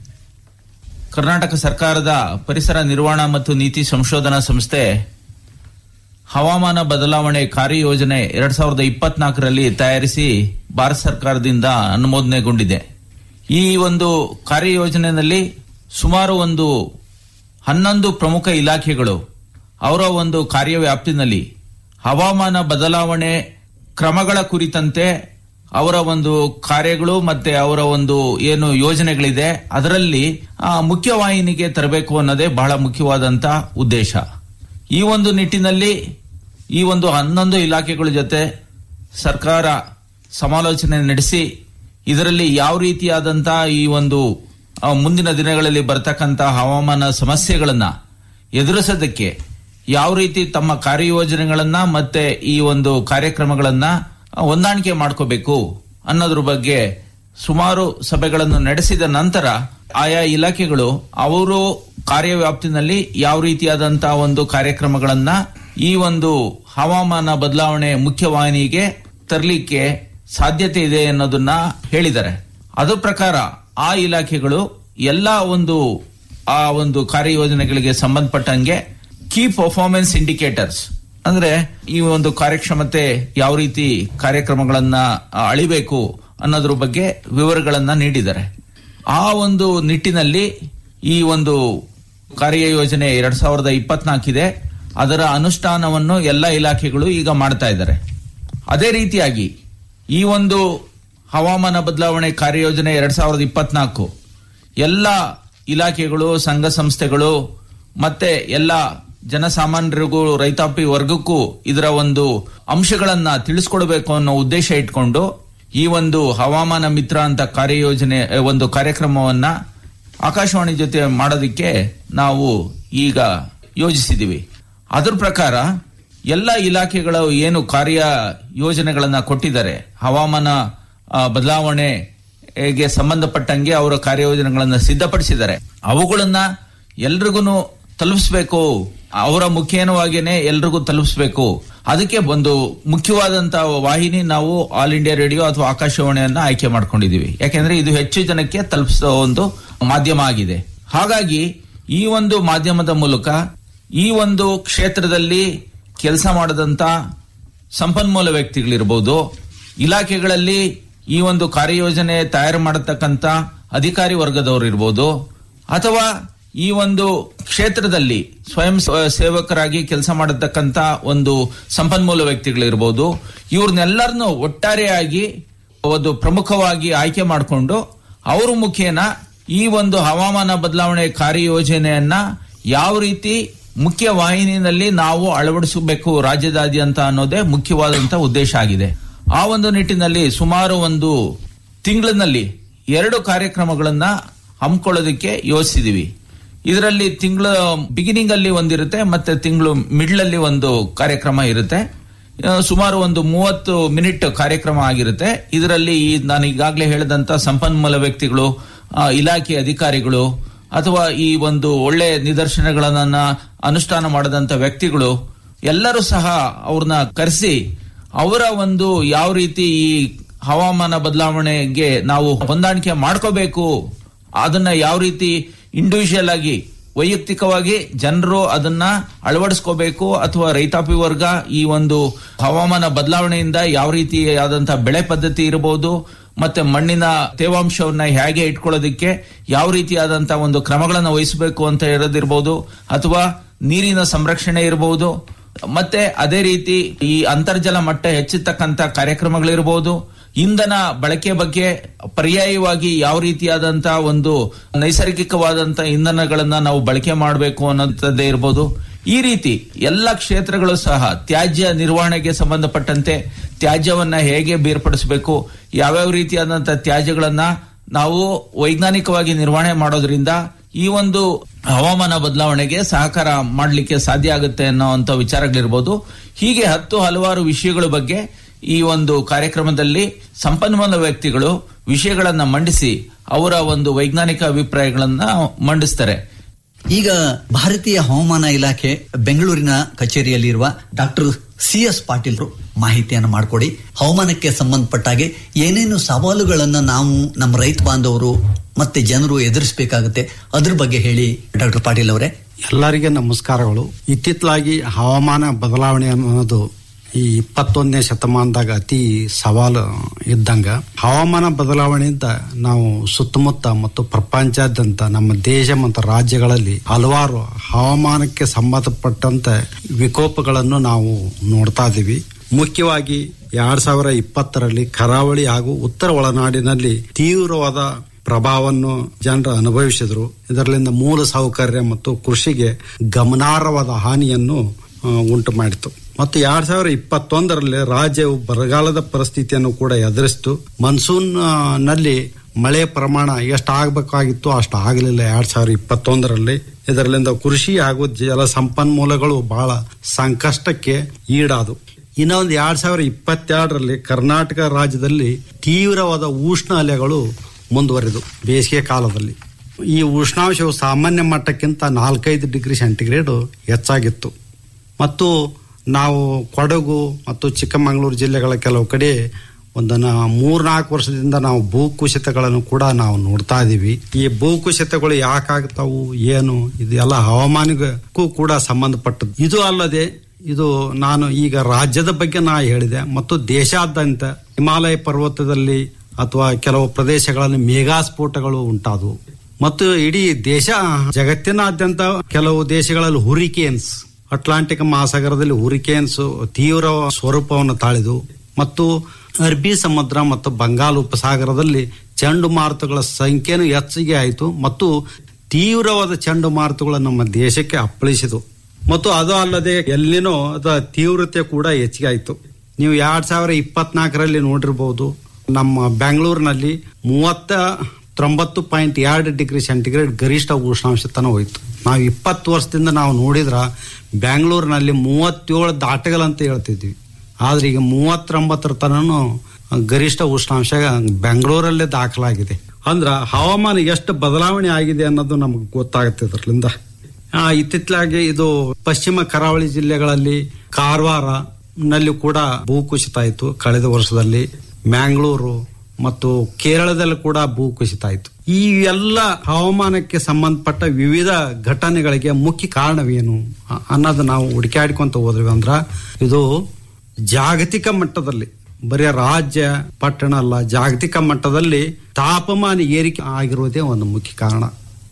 ಕರ್ನಾಟಕ ಸರ್ಕಾರದ ಪರಿಸರ ನಿರ್ವಹಣಾ ಮತ್ತು ನೀತಿ ಸಂಶೋಧನಾ ಸಂಸ್ಥೆ ಹವಾಮಾನ ಬದಲಾವಣೆ ಕಾರ್ಯಯೋಜನೆ ಎರಡ್ ಸಾವಿರದ ಇಪ್ಪತ್ನಾಲ್ಕರಲ್ಲಿ ತಯಾರಿಸಿ ಭಾರತ ಸರ್ಕಾರದಿಂದ ಅನುಮೋದನೆಗೊಂಡಿದೆ ಈ ಒಂದು ಕಾರ್ಯಯೋಜನೆಯಲ್ಲಿ ಸುಮಾರು ಒಂದು ಹನ್ನೊಂದು ಪ್ರಮುಖ ಇಲಾಖೆಗಳು ಅವರ ಒಂದು ಕಾರ್ಯವ್ಯಾಪ್ತಿನಲ್ಲಿ ಹವಾಮಾನ ಬದಲಾವಣೆ ಕ್ರಮಗಳ ಕುರಿತಂತೆ ಅವರ ಒಂದು ಕಾರ್ಯಗಳು ಮತ್ತೆ ಅವರ ಒಂದು ಏನು ಯೋಜನೆಗಳಿದೆ ಅದರಲ್ಲಿ ಆ, ಮುಖ್ಯವಾಹಿನಿಗೆ ತರಬೇಕು ಅನ್ನೋದೇ ಬಹಳ ಮುಖ್ಯವಾದಂತ ಉದ್ದೇಶ ಈ ಒಂದು ನಿಟ್ಟಿನಲ್ಲಿ ಈ ಒಂದು ಹನ್ನೊಂದು ಇಲಾಖೆಗಳ ಜೊತೆ ಸರ್ಕಾರ ಸಮಾಲೋಚನೆ ನಡೆಸಿ ಇದರಲ್ಲಿ ಯಾವ ರೀತಿಯಾದಂತ ಈ ಒಂದು ಆ, ಮುಂದಿನ ದಿನಗಳಲ್ಲಿ ಬರ್ತಕ್ಕಂತ ಹವಾಮಾನ ಸಮಸ್ಯೆಗಳನ್ನ ಎದುರಿಸೋದಕ್ಕೆ ಯಾವ ರೀತಿ ತಮ್ಮ ಕಾರ್ಯಯೋಜನೆಗಳನ್ನ ಮತ್ತೆ ಈ ಒಂದು ಕಾರ್ಯಕ್ರಮಗಳನ್ನ ಹೊಂದಾಣಿಕೆ ಮಾಡ್ಕೋಬೇಕು ಅನ್ನೋದ್ರ ಬಗ್ಗೆ ಸುಮಾರು ಸಭೆಗಳನ್ನು ನಡೆಸಿದ ನಂತರ ಆಯಾ ಇಲಾಖೆಗಳು ಅವರು ಕಾರ್ಯವ್ಯಾಪ್ತಿನಲ್ಲಿ ಯಾವ ರೀತಿಯಾದಂತಹ ಒಂದು ಕಾರ್ಯಕ್ರಮಗಳನ್ನ ಈ ಒಂದು ಹವಾಮಾನ ಬದಲಾವಣೆ ಮುಖ್ಯವಾಹಿನಿಗೆ ತರಲಿಕ್ಕೆ ಸಾಧ್ಯತೆ ಇದೆ ಅನ್ನೋದನ್ನ ಹೇಳಿದ್ದಾರೆ ಅದ್ರ ಪ್ರಕಾರ ಆ ಇಲಾಖೆಗಳು ಎಲ್ಲ ಒಂದು ಆ ಒಂದು ಕಾರ್ಯಯೋಜನೆಗಳಿಗೆ ಸಂಬಂಧಪಟ್ಟಂಗೆ ಕೀ ಪರ್ಫಾರ್ಮೆನ್ಸ್ ಇಂಡಿಕೇಟರ್ಸ್ ಅಂದ್ರೆ ಈ ಒಂದು ಕಾರ್ಯಕ್ಷಮತೆ ಯಾವ ರೀತಿ ಕಾರ್ಯಕ್ರಮಗಳನ್ನ ಆ, ಅಳಿಬೇಕು ಅನ್ನೋದ್ರ ಬಗ್ಗೆ ವಿವರಗಳನ್ನ ನೀಡಿದ್ದಾರೆ ಆ ಒಂದು ನಿಟ್ಟಿನಲ್ಲಿ ಈ ಒಂದು ಕಾರ್ಯಯೋಜನೆ ಎರಡ್ ಸಾವಿರದ ಇಪ್ಪತ್ನಾಲ್ಕಿದೆ ಅದರ ಅನುಷ್ಠಾನವನ್ನು ಎಲ್ಲ ಇಲಾಖೆಗಳು ಈಗ ಮಾಡ್ತಾ ಇದ್ದಾರೆ ಅದೇ ರೀತಿಯಾಗಿ ಈ ಒಂದು ಹವಾಮಾನ ಬದಲಾವಣೆ ಕಾರ್ಯಯೋಜನೆ ಎರಡ್ ಸಾವಿರದ ಇಪ್ಪತ್ನಾಲ್ಕು ಎಲ್ಲ ಇಲಾಖೆಗಳು ಸಂಘ ಸಂಸ್ಥೆಗಳು ಮತ್ತೆ ಎಲ್ಲ ಜನಸಾಮಾನ್ಯರಿಗೂ ರೈತಾಪಿ ವರ್ಗಕ್ಕೂ ಇದರ ಒಂದು ಅಂಶಗಳನ್ನ ತಿಳಿಸ್ಕೊಡ್ಬೇಕು ಅನ್ನೋ ಉದ್ದೇಶ ಇಟ್ಕೊಂಡು ಈ ಒಂದು ಹವಾಮಾನ ಮಿತ್ರ ಅಂತ ಕಾರ್ಯಯೋಜನೆ ಅ, ಒಂದು ಕಾರ್ಯಕ್ರಮವನ್ನ ಆಕಾಶವಾಣಿ ಜೊತೆ ಮಾಡೋದಕ್ಕೆ ನಾವು ಈಗ ಯೋಜಿಸಿದ್ದೀವಿ ಅದ್ರ ಪ್ರಕಾರ ಎಲ್ಲ ಇಲಾಖೆಗಳು ಏನು ಕಾರ್ಯ ಯೋಜನೆಗಳನ್ನ ಕೊಟ್ಟಿದ್ದಾರೆ ಹವಾಮಾನ ಆ, ಬದಲಾವಣೆಗೆ ಸಂಬಂಧಪಟ್ಟಂಗೆ ಅವರ ಕಾರ್ಯಯೋಜನೆಗಳನ್ನ ಸಿದ್ಧಪಡಿಸಿದ್ದಾರೆ ಅವುಗಳನ್ನ ಎಲ್ರಿಗೂ ತಲುಪಿಸ್ಬೇಕು ಅವರ ಮುಖೇನವಾಗಿನೇ ಎಲ್ರಿಗೂ ತಲುಪಿಸ್ಬೇಕು ಅದಕ್ಕೆ ಒಂದು ಮುಖ್ಯವಾದಂತ ವಾಹಿನಿ ನಾವು ಆಲ್ ಇಂಡಿಯಾ ರೇಡಿಯೋ ಅಥವಾ ಆಕಾಶವಾಣಿಯನ್ನ ಆಯ್ಕೆ ಮಾಡ್ಕೊಂಡಿದೀವಿ ಯಾಕೆಂದ್ರೆ ಇದು ಹೆಚ್ಚು ಜನಕ್ಕೆ ತಲುಪಿಸೋ ಒಂದು ಮಾಧ್ಯಮ ಆಗಿದೆ ಹಾಗಾಗಿ ಈ ಒಂದು ಮಾಧ್ಯಮದ ಮೂಲಕ ಈ ಒಂದು ಕ್ಷೇತ್ರದಲ್ಲಿ ಕೆಲಸ ಮಾಡದಂತ ಸಂಪನ್ಮೂಲ ವ್ಯಕ್ತಿಗಳಿರ್ಬೋದು ಇಲಾಖೆಗಳಲ್ಲಿ ಈ ಒಂದು ಕಾರ್ಯಯೋಜನೆ ತಯಾರು ಮಾಡತಕ್ಕಂತ ಅಧಿಕಾರಿ ವರ್ಗದವರು ಇರ್ಬೋದು ಅಥವಾ ಈ ಒಂದು ಕ್ಷೇತ್ರದಲ್ಲಿ ಸ್ವಯಂ ಸ- ಸೇವಕರಾಗಿ ಕೆಲಸ ಮಾಡತಕ್ಕಂತ ಒಂದು ಸಂಪನ್ಮೂಲ ವ್ಯಕ್ತಿಗಳಿರ್ಬೋದು ಇವ್ರನ್ನೆಲ್ಲರನ್ನು ಒಟ್ಟಾರೆಯಾಗಿ ಒಂದು ಪ್ರಮುಖವಾಗಿ ಆಯ್ಕೆ ಮಾಡಿಕೊಂಡು ಅವ್ರ ಮುಖೇನ ಈ ಒಂದು ಹವಾಮಾನ ಬದಲಾವಣೆ ಕಾರ್ಯಯೋಜನೆಯನ್ನ ಯಾವ ರೀತಿ ಮುಖ್ಯ ವಾಹಿನಿಯಲ್ಲಿ ನಾವು ಅಳವಡಿಸಬೇಕು ರಾಜ್ಯದಾದ್ಯಂತ ಅನ್ನೋದೇ ಮುಖ್ಯವಾದಂತ ಉದ್ದೇಶ ಆಗಿದೆ ಆ ಒಂದು ನಿಟ್ಟಿನಲ್ಲಿ ಸುಮಾರು ಒಂದು ತಿಂಗಳಿನಲ್ಲಿ ಎರಡು ಕಾರ್ಯಕ್ರಮಗಳನ್ನ ಹಮ್ಮಿಕೊಳ್ಳೋದಕ್ಕೆ ಯೋಚಿಸಿದೀವಿ ಇದರಲ್ಲಿ ತಿಂಗಳ ಬಿಗಿನಿಂಗ್ ಅಲ್ಲಿ ಒಂದಿರುತ್ತೆ ಮತ್ತೆ ತಿಂಗಳು ಮಿಡ್ಲ್ ಅಲ್ಲಿ ಒಂದು ಕಾರ್ಯಕ್ರಮ ಇರುತ್ತೆ ಆ, ಸುಮಾರು ಒಂದು ಮೂವತ್ತು ಮಿನಿಟ್ ಕಾರ್ಯಕ್ರಮ ಆಗಿರುತ್ತೆ ಇದರಲ್ಲಿ ಈ ನಾನು ಈಗಾಗಲೇ ಹೇಳಿದಂತ ಸಂಪನ್ಮೂಲ ವ್ಯಕ್ತಿಗಳು ಆ, ಇಲಾಖೆ ಅಧಿಕಾರಿಗಳು ಅಥವಾ ಈ ಒಂದು ಒಳ್ಳೆ ನಿದರ್ಶನಗಳನ್ನ ಅನುಷ್ಠಾನ ಮಾಡದಂತ ವ್ಯಕ್ತಿಗಳು ಎಲ್ಲರೂ ಸಹ ಅವ್ರನ್ನ ಕರೆಸಿ ಅವರ ಒಂದು ಯಾವ ರೀತಿ ಈ ಹವಾಮಾನ ಬದಲಾವಣೆಗೆ ನಾವು ಹೊಂದಾಣಿಕೆ ಮಾಡ್ಕೋಬೇಕು ಅದನ್ನ ಯಾವ ರೀತಿ ಇಂಡಿವಿಜುವಲ್ ಆಗಿ ವೈಯಕ್ತಿಕವಾಗಿ ಜನರು ಅದನ್ನ ಅಳವಡಿಸ್ಕೋಬೇಕು ಅಥವಾ ರೈತಾಪಿ ವರ್ಗ ಈ ಒಂದು ಹವಾಮಾನ ಬದಲಾವಣೆಯಿಂದ ಯಾವ ರೀತಿಯಾದಂತಹ ಬೆಳೆ ಪದ್ಧತಿ ಇರಬಹುದು ಮತ್ತೆ ಮಣ್ಣಿನ ತೇವಾಂಶವನ್ನ ಹೇಗೆ ಇಟ್ಕೊಳ್ಳೋದಕ್ಕೆ ಯಾವ ರೀತಿಯಾದಂತಹ ಒಂದು ಕ್ರಮಗಳನ್ನು ವಹಿಸಬೇಕು ಅಂತ ಇರೋದಿರ್ಬೋದು ಅಥವಾ ನೀರಿನ ಸಂರಕ್ಷಣೆ ಇರಬಹುದು ಮತ್ತೆ ಅದೇ ರೀತಿ ಈ ಅಂತರ್ಜಲ ಮಟ್ಟ ಹೆಚ್ಚಿರ್ತಕ್ಕಂತ ಕಾರ್ಯಕ್ರಮಗಳಿರಬಹುದು ಇಂಧನ ಬಳಕೆ ಬಗ್ಗೆ ಪರ್ಯಾಯವಾಗಿ ಯಾವ ರೀತಿಯಾದಂತಹ ಒಂದು ನೈಸರ್ಗಿಕವಾದಂತ ಇಂಧನಗಳನ್ನ ನಾವು ಬಳಕೆ ಮಾಡಬೇಕು ಅನ್ನೋಂಥದ್ದೇ ಇರ್ಬೋದು ಈ ರೀತಿ ಎಲ್ಲ ಕ್ಷೇತ್ರಗಳು ಸಹ ತ್ಯಾಜ್ಯ ನಿರ್ವಹಣೆಗೆ ಸಂಬಂಧಪಟ್ಟಂತೆ ತ್ಯಾಜ್ಯವನ್ನ ಹೇಗೆ ಬೇರ್ಪಡಿಸಬೇಕು ಯಾವ್ಯಾವ ರೀತಿಯಾದಂತಹ ತ್ಯಾಜ್ಯಗಳನ್ನ ನಾವು ವೈಜ್ಞಾನಿಕವಾಗಿ ನಿರ್ವಹಣೆ ಮಾಡೋದ್ರಿಂದ ಈ ಒಂದು ಹವಾಮಾನ ಬದಲಾವಣೆಗೆ ಸಹಕಾರ ಮಾಡಲಿಕ್ಕೆ ಸಾಧ್ಯ ಆಗುತ್ತೆ ಅನ್ನೋಂಥ ವಿಚಾರಗಳಿರ್ಬೋದು ಹೀಗೆ ಹತ್ತು ಹಲವಾರು ವಿಷಯಗಳ ಬಗ್ಗೆ ಈ ಒಂದು ಕಾರ್ಯಕ್ರಮದಲ್ಲಿ ಸಂಪನ್ಮೂಲ ವ್ಯಕ್ತಿಗಳು ವಿಷಯಗಳನ್ನ ಮಂಡಿಸಿ ಅವರ ಒಂದು ವೈಜ್ಞಾನಿಕ ಅಭಿಪ್ರಾಯಗಳನ್ನ ಮಂಡಿಸ್ತಾರೆ ಈಗ ಭಾರತೀಯ ಹವಾಮಾನ ಇಲಾಖೆ ಬೆಂಗಳೂರಿನ ಕಚೇರಿಯಲ್ಲಿರುವ ಡಾಕ್ಟರ್ ಸಿ ಎಸ್ ಪಾಟೀಲ್ರು ಮಾಹಿತಿಯನ್ನು ಮಾಡಿಕೊಡಿ ಹವಾಮಾನಕ್ಕೆ ಸಂಬಂಧಪಟ್ಟಾಗೆ ಏನೇನು ಸವಾಲುಗಳನ್ನ ನಾವು ನಮ್ಮ ರೈತ ಬಾಂಧವರು ಮತ್ತೆ ಜನರು ಎದುರಿಸಬೇಕಾಗುತ್ತೆ ಅದ್ರ ಬಗ್ಗೆ ಹೇಳಿ ಡಾಕ್ಟರ್ ಪಾಟೀಲ್ ಅವರೇ ಎಲ್ಲರಿಗೆ ನಮಸ್ಕಾರಗಳು ಇತ್ತಿತ್ತಲಾಗಿ ಹವಾಮಾನ ಬದಲಾವಣೆ ಅನ್ನೋದು ಈ ಇಪ್ಪತ್ತೊಂದನೇ ಶತಮಾನದಾಗ ಅತಿ ಸವಾಲು ಇದ್ದಂಗ ಹವಾಮಾನ ಬದಲಾವಣೆಯಿಂದ ನಾವು ಸುತ್ತಮುತ್ತ ಮತ್ತು ಪ್ರಪಂಚಾದ್ಯಂತ ನಮ್ಮ ದೇಶ ಮತ್ತು ರಾಜ್ಯಗಳಲ್ಲಿ ಹಲವಾರು ಹವಾಮಾನಕ್ಕೆ ಸಂಬಂಧಪಟ್ಟಂತೆ ವಿಕೋಪಗಳನ್ನು ನಾವು ನೋಡ್ತಾ ಇದ್ದೀವಿ ಮುಖ್ಯವಾಗಿ ಎರಡ್ ಸಾವಿರ ಇಪ್ಪತ್ತರಲ್ಲಿ ಕರಾವಳಿ ಹಾಗೂ ಉತ್ತರ ಒಳನಾಡಿನಲ್ಲಿ ತೀವ್ರವಾದ ಪ್ರಭಾವವನ್ನು ಜನರು ಅನುಭವಿಸಿದ್ರು ಇದರಿಂದ ಮೂಲ ಸೌಕರ್ಯ ಮತ್ತು ಕೃಷಿಗೆ ಗಮನಾರ್ಹವಾದ ಹಾನಿಯನ್ನು ಆ, ಉಂಟು ಮಾಡಿತು ಮತ್ತು ಎರಡ್ ಸಾವಿರ ಇಪ್ಪತ್ತೊಂದರಲ್ಲಿ ರಾಜ್ಯವು ಬರಗಾಲದ ಪರಿಸ್ಥಿತಿಯನ್ನು ಕೂಡ ಎದುರಿಸಿತು ಮನ್ಸೂನ್ ಆ, ನಲ್ಲಿ ಮಳೆ ಪ್ರಮಾಣ ಎಷ್ಟು ಆಗಬೇಕಾಗಿತ್ತು ಅಷ್ಟು ಆಗಲಿಲ್ಲ ಎರಡ್ ಸಾವಿರ ಇಪ್ಪತ್ತೊಂದರಲ್ಲಿ ಇದರಿಂದ ಕೃಷಿ ಹಾಗೂ ಜಲ ಸಂಪನ್ಮೂಲಗಳು ಬಹಳ ಸಂಕಷ್ಟಕ್ಕೆ ಈಡಾದವು ಇನ್ನೊಂದು ಎರಡ್ ಸಾವಿರ ಇಪ್ಪತ್ತೆರಡರಲ್ಲಿ ಕರ್ನಾಟಕ ರಾಜ್ಯದಲ್ಲಿ ತೀವ್ರವಾದ ಉಷ್ಣ ಅಲೆಗಳು ಮುಂದುವರೆದು ಬೇಸಿಗೆ ಕಾಲದಲ್ಲಿ ಈ ಉಷ್ಣಾಂಶವು ಸಾಮಾನ್ಯ ಮಟ್ಟಕ್ಕಿಂತ ನಾಲ್ಕೈದು ಡಿಗ್ರಿ ಸೆಂಟಿಗ್ರೇಡ್ ಹೆಚ್ಚಾಗಿತ್ತು ಮತ್ತು ನಾವು ಕೊಡಗು ಮತ್ತು ಚಿಕ್ಕಮಗಳೂರು ಜಿಲ್ಲೆಗಳ ಕೆಲವು ಕಡೆ ಒಂದು ನಾ- ಮೂರ್ನಾಲ್ಕು ವರ್ಷದಿಂದ ನಾವು ಭೂಕುಸಿತಗಳನ್ನು ಕೂಡ ನಾವು ನೋಡ್ತಾ ಇದ್ದೀವಿ ಈ ಭೂಕುಸಿತಗಳು ಯಾಕಾಗ್ತಾವು ಏನು ಇದೆಲ್ಲ ಹವಾಮಾನಕ್ಕೂ ಕೂಡ ಸಂಬಂಧಪಟ್ಟದ್ದು ಇದು ಅಲ್ಲದೆ ಇದು ನಾನು ಈಗ ರಾಜ್ಯದ ಬಗ್ಗೆ ನಾ ಹೇಳಿದೆ ಮತ್ತು ದೇಶಾದ್ಯಂತ ಹಿಮಾಲಯ ಪರ್ವತದಲ್ಲಿ ಅಥವಾ ಕೆಲವು ಪ್ರದೇಶಗಳಲ್ಲಿ ಮೇಘಾ ಸ್ಫೋಟಗಳು ಉಂಟಾದವು ಮತ್ತು ಇಡೀ ದೇಶ ಜಗತ್ತಿನಾದ್ಯಂತ ಕೆಲವು ದೇಶಗಳಲ್ಲಿ ಹುರಿಕೇನ್ಸ್ ಅಟ್ಲಾಂಟಿಕ್ ಮಹಾಸಾಗರದಲ್ಲಿ ಹುರಿಕೇನ್ಸ್ ತೀವ್ರ ಸ್ವರೂಪವನ್ನು ತಾಳಿದು ಮತ್ತು ಅರಬ್ಬಿ ಸಮುದ್ರ ಮತ್ತು ಬಂಗಾಳ ಉಪಸಾಗರದಲ್ಲಿ ಚಂಡುಮಾರುತಗಳ ಸಂಖ್ಯೆನೂ ಹೆಚ್ಚಿಗೆ ಆಯಿತು ಮತ್ತು ತೀವ್ರವಾದ ಚಂಡುಮಾರುತಗಳು ನಮ್ಮ ದೇಶಕ್ಕೆ ಅಪ್ಪಳಿಸಿತು ಮತ್ತು ಅದು ಅಲ್ಲದೆ ಎಲ್ಲಿನೋ ಅದರ ತೀವ್ರತೆ ಕೂಡ ಹೆಚ್ಚಿಗೆ ಆಯಿತು ನೀವು ಎರಡ್ ಸಾವಿರ ಇಪ್ಪತ್ನಾಲ್ಕರಲ್ಲಿ ನೋಡಿರ್ಬೋದು ನಮ್ಮ ಬೆಂಗಳೂರಿನಲ್ಲಿ ಮೂವತ್ತ ತೊಂಬತ್ತು ಪಾಯಿಂಟ್ ಎರಡು ಡಿಗ್ರಿ ಸೆಂಟಿಗ್ರೇಡ್ ಗರಿಷ್ಠ ಉಷ್ಣಾಂಶ ತನ ಹೋಯ್ತು ನಾವು ಇಪ್ಪತ್ತು ವರ್ಷದಿಂದ ನಾವು ನೋಡಿದ್ರ ಬ್ಯಾಂಗ್ಳೂರಿನಲ್ಲಿ ಮೂವತ್ತೇಳು ದಾಟಗಳಂತ ಹೇಳ್ತಿದ್ವಿ ಆದ್ರೆ ಈಗ ಮೂವತ್ತೊಂಬತ್ತರ ತನನು ಗರಿಷ್ಠ ಉಷ್ಣಾಂಶ ಬೆಂಗಳೂರಲ್ಲೇ ದಾಖಲಾಗಿದೆ ಅಂದ್ರ ಹವಾಮಾನ ಎಷ್ಟು ಬದಲಾವಣೆ ಆಗಿದೆ ಅನ್ನೋದು ನಮಗೆ ಗೊತ್ತಾಗುತ್ತೆ ಇದರಿಂದ ಆ, ಇತ್ತಿತ್ತಲಾಗಿ ಇದು ಪಶ್ಚಿಮ ಕರಾವಳಿ ಜಿಲ್ಲೆಗಳಲ್ಲಿ ಕಾರವಾರ ನಲ್ಲಿ ಕೂಡ ಭೂಕುಸಿತ ಆಯಿತು ಕಳೆದ ವರ್ಷದಲ್ಲಿ ಮ್ಯಾಂಗ್ಳೂರು ಮತ್ತು ಕೇರಳದಲ್ಲಿ ಕೂಡ ಭೂಕುಸಿತ ಆಯಿತು ಈ ಎಲ್ಲ ಹವಾಮಾನಕ್ಕೆ ಸಂಬಂಧಪಟ್ಟ ವಿವಿಧ ಘಟನೆಗಳಿಗೆ ಮುಖ್ಯ ಕಾರಣವೇನು ಅ- ಅನ್ನೋದು ನಾವು ಹುಡುಕಾಡ್ಕೊಂತ ಹೋದ್ವಿ ಅಂದ್ರ ಇದು ಜಾಗತಿಕ ಮಟ್ಟದಲ್ಲಿ ಬರೀ ರಾಜ್ಯ ಪಟ್ಟಣ ಅಲ್ಲ ಜಾಗತಿಕ ಮಟ್ಟದಲ್ಲಿ ತಾಪಮಾನ ಏರಿಕೆ ಆಗಿರುವುದೇ ಒಂದು ಮುಖ್ಯ ಕಾರಣ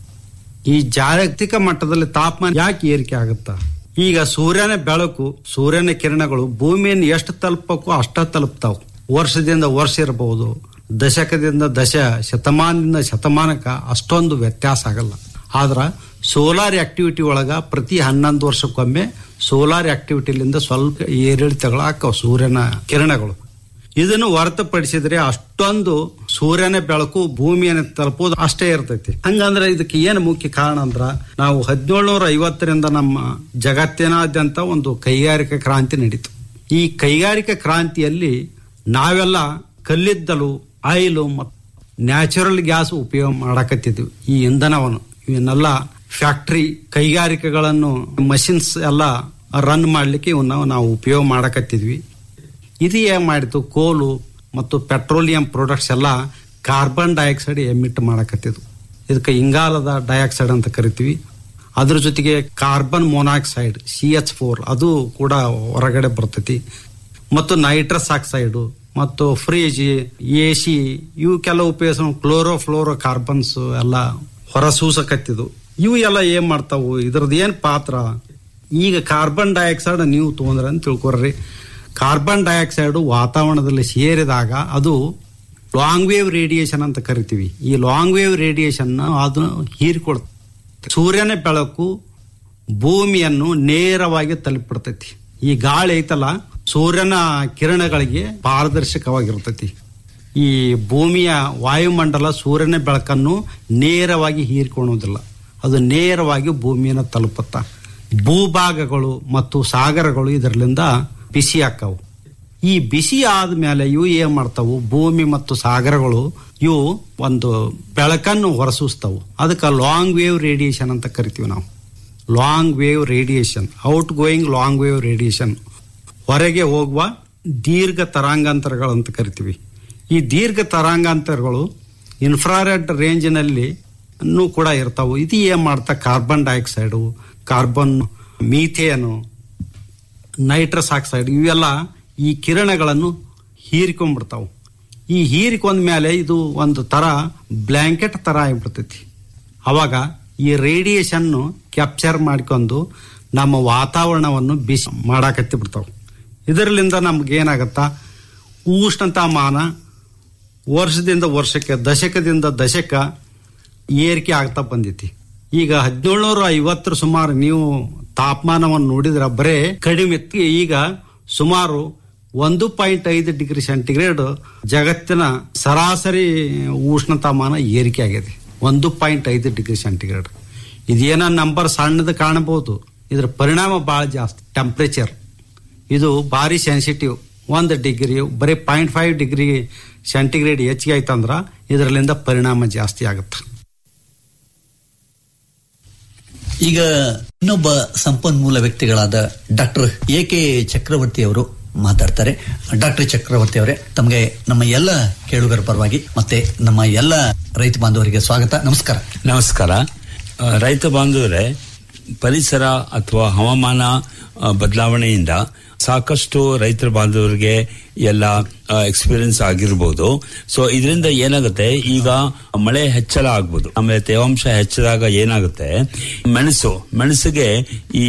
ಈ ಜಾಗತಿಕ ಮಟ್ಟದಲ್ಲಿ ತಾಪಮಾನ ಯಾಕೆ ಏರಿಕೆ ಆಗುತ್ತಾ ಈಗ ಸೂರ್ಯನ ಬೆಳಕು ಸೂರ್ಯನ ಕಿರಣಗಳು ಭೂಮಿಯನ್ನು ಎಷ್ಟು ತಲುಪಬೇಕು ಅಷ್ಟ ತಲುಪ್ತಾವ್ ವರ್ಷದಿಂದ ವರ್ಷ ಇರಬಹುದು ದಶಕದಿಂದ ದಶ ಶತಮಾನದಿಂದ ಶತಮಾನಕ್ಕ ಅಷ್ಟೊಂದು ವ್ಯತ್ಯಾಸ ಆಗಲ್ಲ ಆದ್ರ ಸೋಲಾರ್ ಆಕ್ಟಿವಿಟಿ ಒಳಗ ಪ್ರತಿ ಹನ್ನೊಂದು ವರ್ಷಕ್ಕೊಮ್ಮೆ ಸೋಲಾರ್ ಆಕ್ಟಿವಿಟಿಲಿಂದ ಸ್ವಲ್ಪ ಏರಿಳಿತಗಳು ಆಕ್ಕವು ಸೂರ್ಯನ ಕಿರಣಗಳು ಇದನ್ನು ಹೊರತುಪಡಿಸಿದ್ರೆ ಅಷ್ಟೊಂದು ಸೂರ್ಯನ ಬೆಳಕು ಭೂಮಿಯನ್ನು ತಲುಪೋದು ಅಷ್ಟೇ ಇರ್ತೈತಿ ಹಂಗಂದ್ರೆ ಇದಕ್ಕೆ ಏನು ಮುಖ್ಯ ಕಾರಣ ಅಂದ್ರ ನಾವು ಹದಿನೇಳುನೂರ ಐವತ್ತರಿಂದ ನಮ್ಮ ಜಗತ್ತಿನಾದ್ಯಂತ ಒಂದು ಕೈಗಾರಿಕಾ ಕ್ರಾಂತಿ ನಡೀತು ಈ ಕೈಗಾರಿಕಾ ಕ್ರಾಂತಿಯಲ್ಲಿ ನಾವೆಲ್ಲ ಕಲ್ಲಿದ್ದಲು ಆಯಿಲು ಮತ್ತು ನ್ಯಾಚುರಲ್ ಗ್ಯಾಸ್ ಉಪಯೋಗ ಮಾಡಕತ್ತಿದ್ವಿ ಈ ಇಂಧನವನ್ನು ಇವನ್ನೆಲ್ಲ ಫ್ಯಾಕ್ಟ್ರಿ ಕೈಗಾರಿಕೆಗಳನ್ನು ಮಷಿನ್ಸ್ ಎಲ್ಲ ರನ್ ಮಾಡ್ಲಿಕ್ಕೆ ಇವನ್ನ ನಾವು ಉಪಯೋಗ ಮಾಡಕತ್ತಿದ್ವಿ ಇದು ಏನ್ ಮಾಡಿತು ಕೋಲು ಮತ್ತು ಪೆಟ್ರೋಲಿಯಂ ಪ್ರಾಡಕ್ಟ್ಸ್ ಎಲ್ಲ ಕಾರ್ಬನ್ ಡೈಆಕ್ಸೈಡ್ ಎಮಿಟ್ ಮಾಡಕತ್ತಿದ್ವು ಇದಕ್ಕೆ ಇಂಗಾಲದ ಡೈಆಕ್ಸೈಡ್ ಅಂತ ಕರಿತೀವಿ ಅದ್ರ ಜೊತೆಗೆ carbon monoxide C H four ಅದು ಕೂಡ ಹೊರಗಡೆ ಬರ್ತೈತಿ ಮತ್ತು ನೈಟ್ರಸ್ ಆಕ್ಸೈಡ್ ಮತ್ತು ಫ್ರಿಜ್ ಎ ಸಿ ಇವು ಕೆಲವು ಉಪಯೋಗ ಕ್ಲೋರೋ ಫ್ಲೋರೋ ಕಾರ್ಬನ್ಸ್ ಎಲ್ಲ ಹೊರಸೂಸಕತ್ತಿದ್ವು ಇವು ಎಲ್ಲ ಏನ್ ಮಾಡ್ತಾವು ಇದ್ರದ್ದು ಏನ್ ಪಾತ್ರ ಈಗ ಕಾರ್ಬನ್ ಡೈಆಕ್ಸೈಡ್ ನೀವು ತಗೊಂಡ್ರ ಅಂತ ತಿಳ್ಕೊರ್ರಿ ಕಾರ್ಬನ್ ಡೈಆಕ್ಸೈಡ್ ವಾತಾವರಣದಲ್ಲಿ ಸೇರಿದಾಗ ಅದು ಲಾಂಗ್ ವೇವ್ ರೇಡಿಯೇಷನ್ ಅಂತ ಕರಿತೀವಿ ಈ ಲಾಂಗ್ ವೇವ್ ರೇಡಿಯೇಷನ್ ಅದು ಹೀರಿಕೊಡ್ತದೆ ಸೂರ್ಯನ ಬೆಳಕು ಭೂಮಿಯನ್ನು ನೇರವಾಗಿ ತಲುಪಿಡ್ತೈತಿ ಈ ಗಾಳಿ ಐತಲ್ಲ ಸೂರ್ಯನ ಕಿರಣಗಳಿಗೆ ಪಾರದರ್ಶಕವಾಗಿರ್ತೈತಿ ಈ ಭೂಮಿಯ ವಾಯುಮಂಡಲ ಸೂರ್ಯನ ಬೆಳಕನ್ನು ನೇರವಾಗಿ ಹೀರಿಕೊಳ್ಳೋದಿಲ್ಲ ಅದು ನೇರವಾಗಿ ಭೂಮಿಯನ್ನು ತಲುಪುತ್ತ ಭೂಭಾಗಗಳು ಮತ್ತು ಸಾಗರಗಳು ಇದರಲ್ಲಿಂದ ಬಿಸಿ ಆಕ್ಕವು ಈ ಬಿಸಿ ಆದ್ಮೇಲೆ ಇವು ಏನ್ ಮಾಡ್ತಾವು ಭೂಮಿ ಮತ್ತು ಸಾಗರಗಳು ಇವು ಒಂದು ಬೆಳಕನ್ನು ಹೊರಸೂಸ್ತಾವು ಅದಕ್ಕೆ ಲಾಂಗ್ ವೇವ್ ರೇಡಿಯೇಷನ್ ಅಂತ ಕರಿತೀವಿ ನಾವು long wave radiation outgoing long wave radiation ಹೊರಗೆ ಹೋಗುವ ದೀರ್ಘ ತರಾಂಗಾಂತರಗಳು ಅಂತ ಕರಿತೀವಿ ಈ ದೀರ್ಘ ತರಾಂಗಾಂತರಗಳು ಇನ್ಫ್ರಾರೆಡ್ ರೇಂಜಿನಲ್ಲಿ ಇನ್ನೂ ಕೂಡ ಇರ್ತಾವು ಇದು ಏನ್ ಮಾಡ್ತಾ carbon dioxide carbon methane nitrous oxide ಇವೆಲ್ಲ ಈ ಕಿರಣಗಳನ್ನು ಹೀರಿಕೊಂಡ್ಬಿಡ್ತಾವು ಈ ಹೀರಿಕೊಂಡ ಮೇಲೆ ಇದು ಒಂದು ತರ ಬ್ಲ್ಯಾಂಕೆಟ್ ತರ ಆಗಿಬಿಡ್ತೈತಿ ಅವಾಗ ಈ ರೇಡಿಯೇಷನ್ ಕ್ಯಾಪ್ಚರ್ ಮಾಡ್ಕೊಂಡು ನಮ್ಮ ವಾತಾವರಣವನ್ನು ಬಿಸಿ ಮಾಡಾಕತ್ತಿ ಬಿಡ್ತಾವ ಇದರಿಂದ ನಮ್ಗೆ ಏನಾಗತ್ತಾ ಉಷ್ಣತಾಮಾನ ವರ್ಷದಿಂದ ವರ್ಷಕ್ಕೆ ದಶಕದಿಂದ ದಶಕ ಏರಿಕೆ ಆಗ್ತಾ ಬಂದೈತಿ ಈಗ ಹದಿನೇಳ್ನೂರ ಐವತ್ತರ ಸುಮಾರು ನೀವು ತಾಪಮಾನವನ್ನು ನೋಡಿದ್ರ ಬರೇ ಕಡಿಮೆ ಇತ್ತು. ಈಗ ಸುಮಾರು ಒಂದು ಪಾಯಿಂಟ್ ಐದು ಡಿಗ್ರಿ ಸೆಂಟಿಗ್ರೇಡ್ ಜಗತ್ತಿನ ಸರಾಸರಿ ಉಷ್ಣತಾಮಾನ ಏರಿಕೆ ಆಗಿದೆ ಒಂದು ಪಾಯಿಂಟ್ ಐದು ಡಿಗ್ರಿ ಸೆಂಟಿಗ್ರೇಡ್ ಇದೇನ ನಂಬರ್ ಸಣ್ಣದು ಕಾಣಬಹುದು ಇದ್ರ ಪರಿಣಾಮ ಬಹಳ ಜಾಸ್ತಿ ಟೆಂಪರೇಚರ್ ಇದು ಭಾರಿ ಸೆನ್ಸಿಟಿವ್ ಒಂದು ಡಿಗ್ರಿ ಬರೀ ಪಾಯಿಂಟ್ ಫೈವ್ ಡಿಗ್ರಿ ಸೆಂಟಿಗ್ರೇಡ್ ಹೆಚ್ಚಿಗೆ ಆಯ್ತಂದ್ರ ಇದರಲ್ಲಿಂದ ಪರಿಣಾಮ ಜಾಸ್ತಿ ಆಗುತ್ತೆ ಈಗ ಇನ್ನೊಬ್ಬ ಸಂಪನ್ಮೂಲ ವ್ಯಕ್ತಿಗಳಾದ ಡಾಕ್ಟರ್ ಎ ಕೆ ಚಕ್ರವರ್ತಿ ಅವರು ಮಾತಾಡ್ತಾರೆ ಡಾಕ್ಟರ್ ಚಕ್ರವರ್ತಿ ಅವರೇ ತಮಗೆ ನಮ್ಮ ಎಲ್ಲ ಕೇಳುಗರ ಪರವಾಗಿ ಮತ್ತೆ ನಮ್ಮ ಎಲ್ಲ ರೈತ ಬಾಂಧವರಿಗೆ ಸ್ವಾಗತ ನಮಸ್ಕಾರ ನಮಸ್ಕಾರ ಆ, ರೈತ ಬಾಂಧವರೇ ಪರಿಸರ ಅಥವಾ ಹವಾಮಾನ ಆ, ಬದಲಾವಣೆಯಿಂದ ಸಾಕಷ್ಟು ರೈತರ ಬಾಂಧವರಿಗೆ ಎಲ್ಲ ಎಕ್ಸ್ಪೀರಿಯನ್ಸ್ ಆಗಿರ್ಬೋದು ಸೊ ಇದರಿಂದ ಏನಾಗುತ್ತೆ ಈಗ ಮಳೆ ಹೆಚ್ಚಳ ಆಗ್ಬೋದು ಆಮೇಲೆ ತೇವಾಂಶ ಹೆಚ್ಚಾದಾಗ ಏನಾಗುತ್ತೆ ಮೆಣಸು ಮೆಣಸಿಗೆ ಈ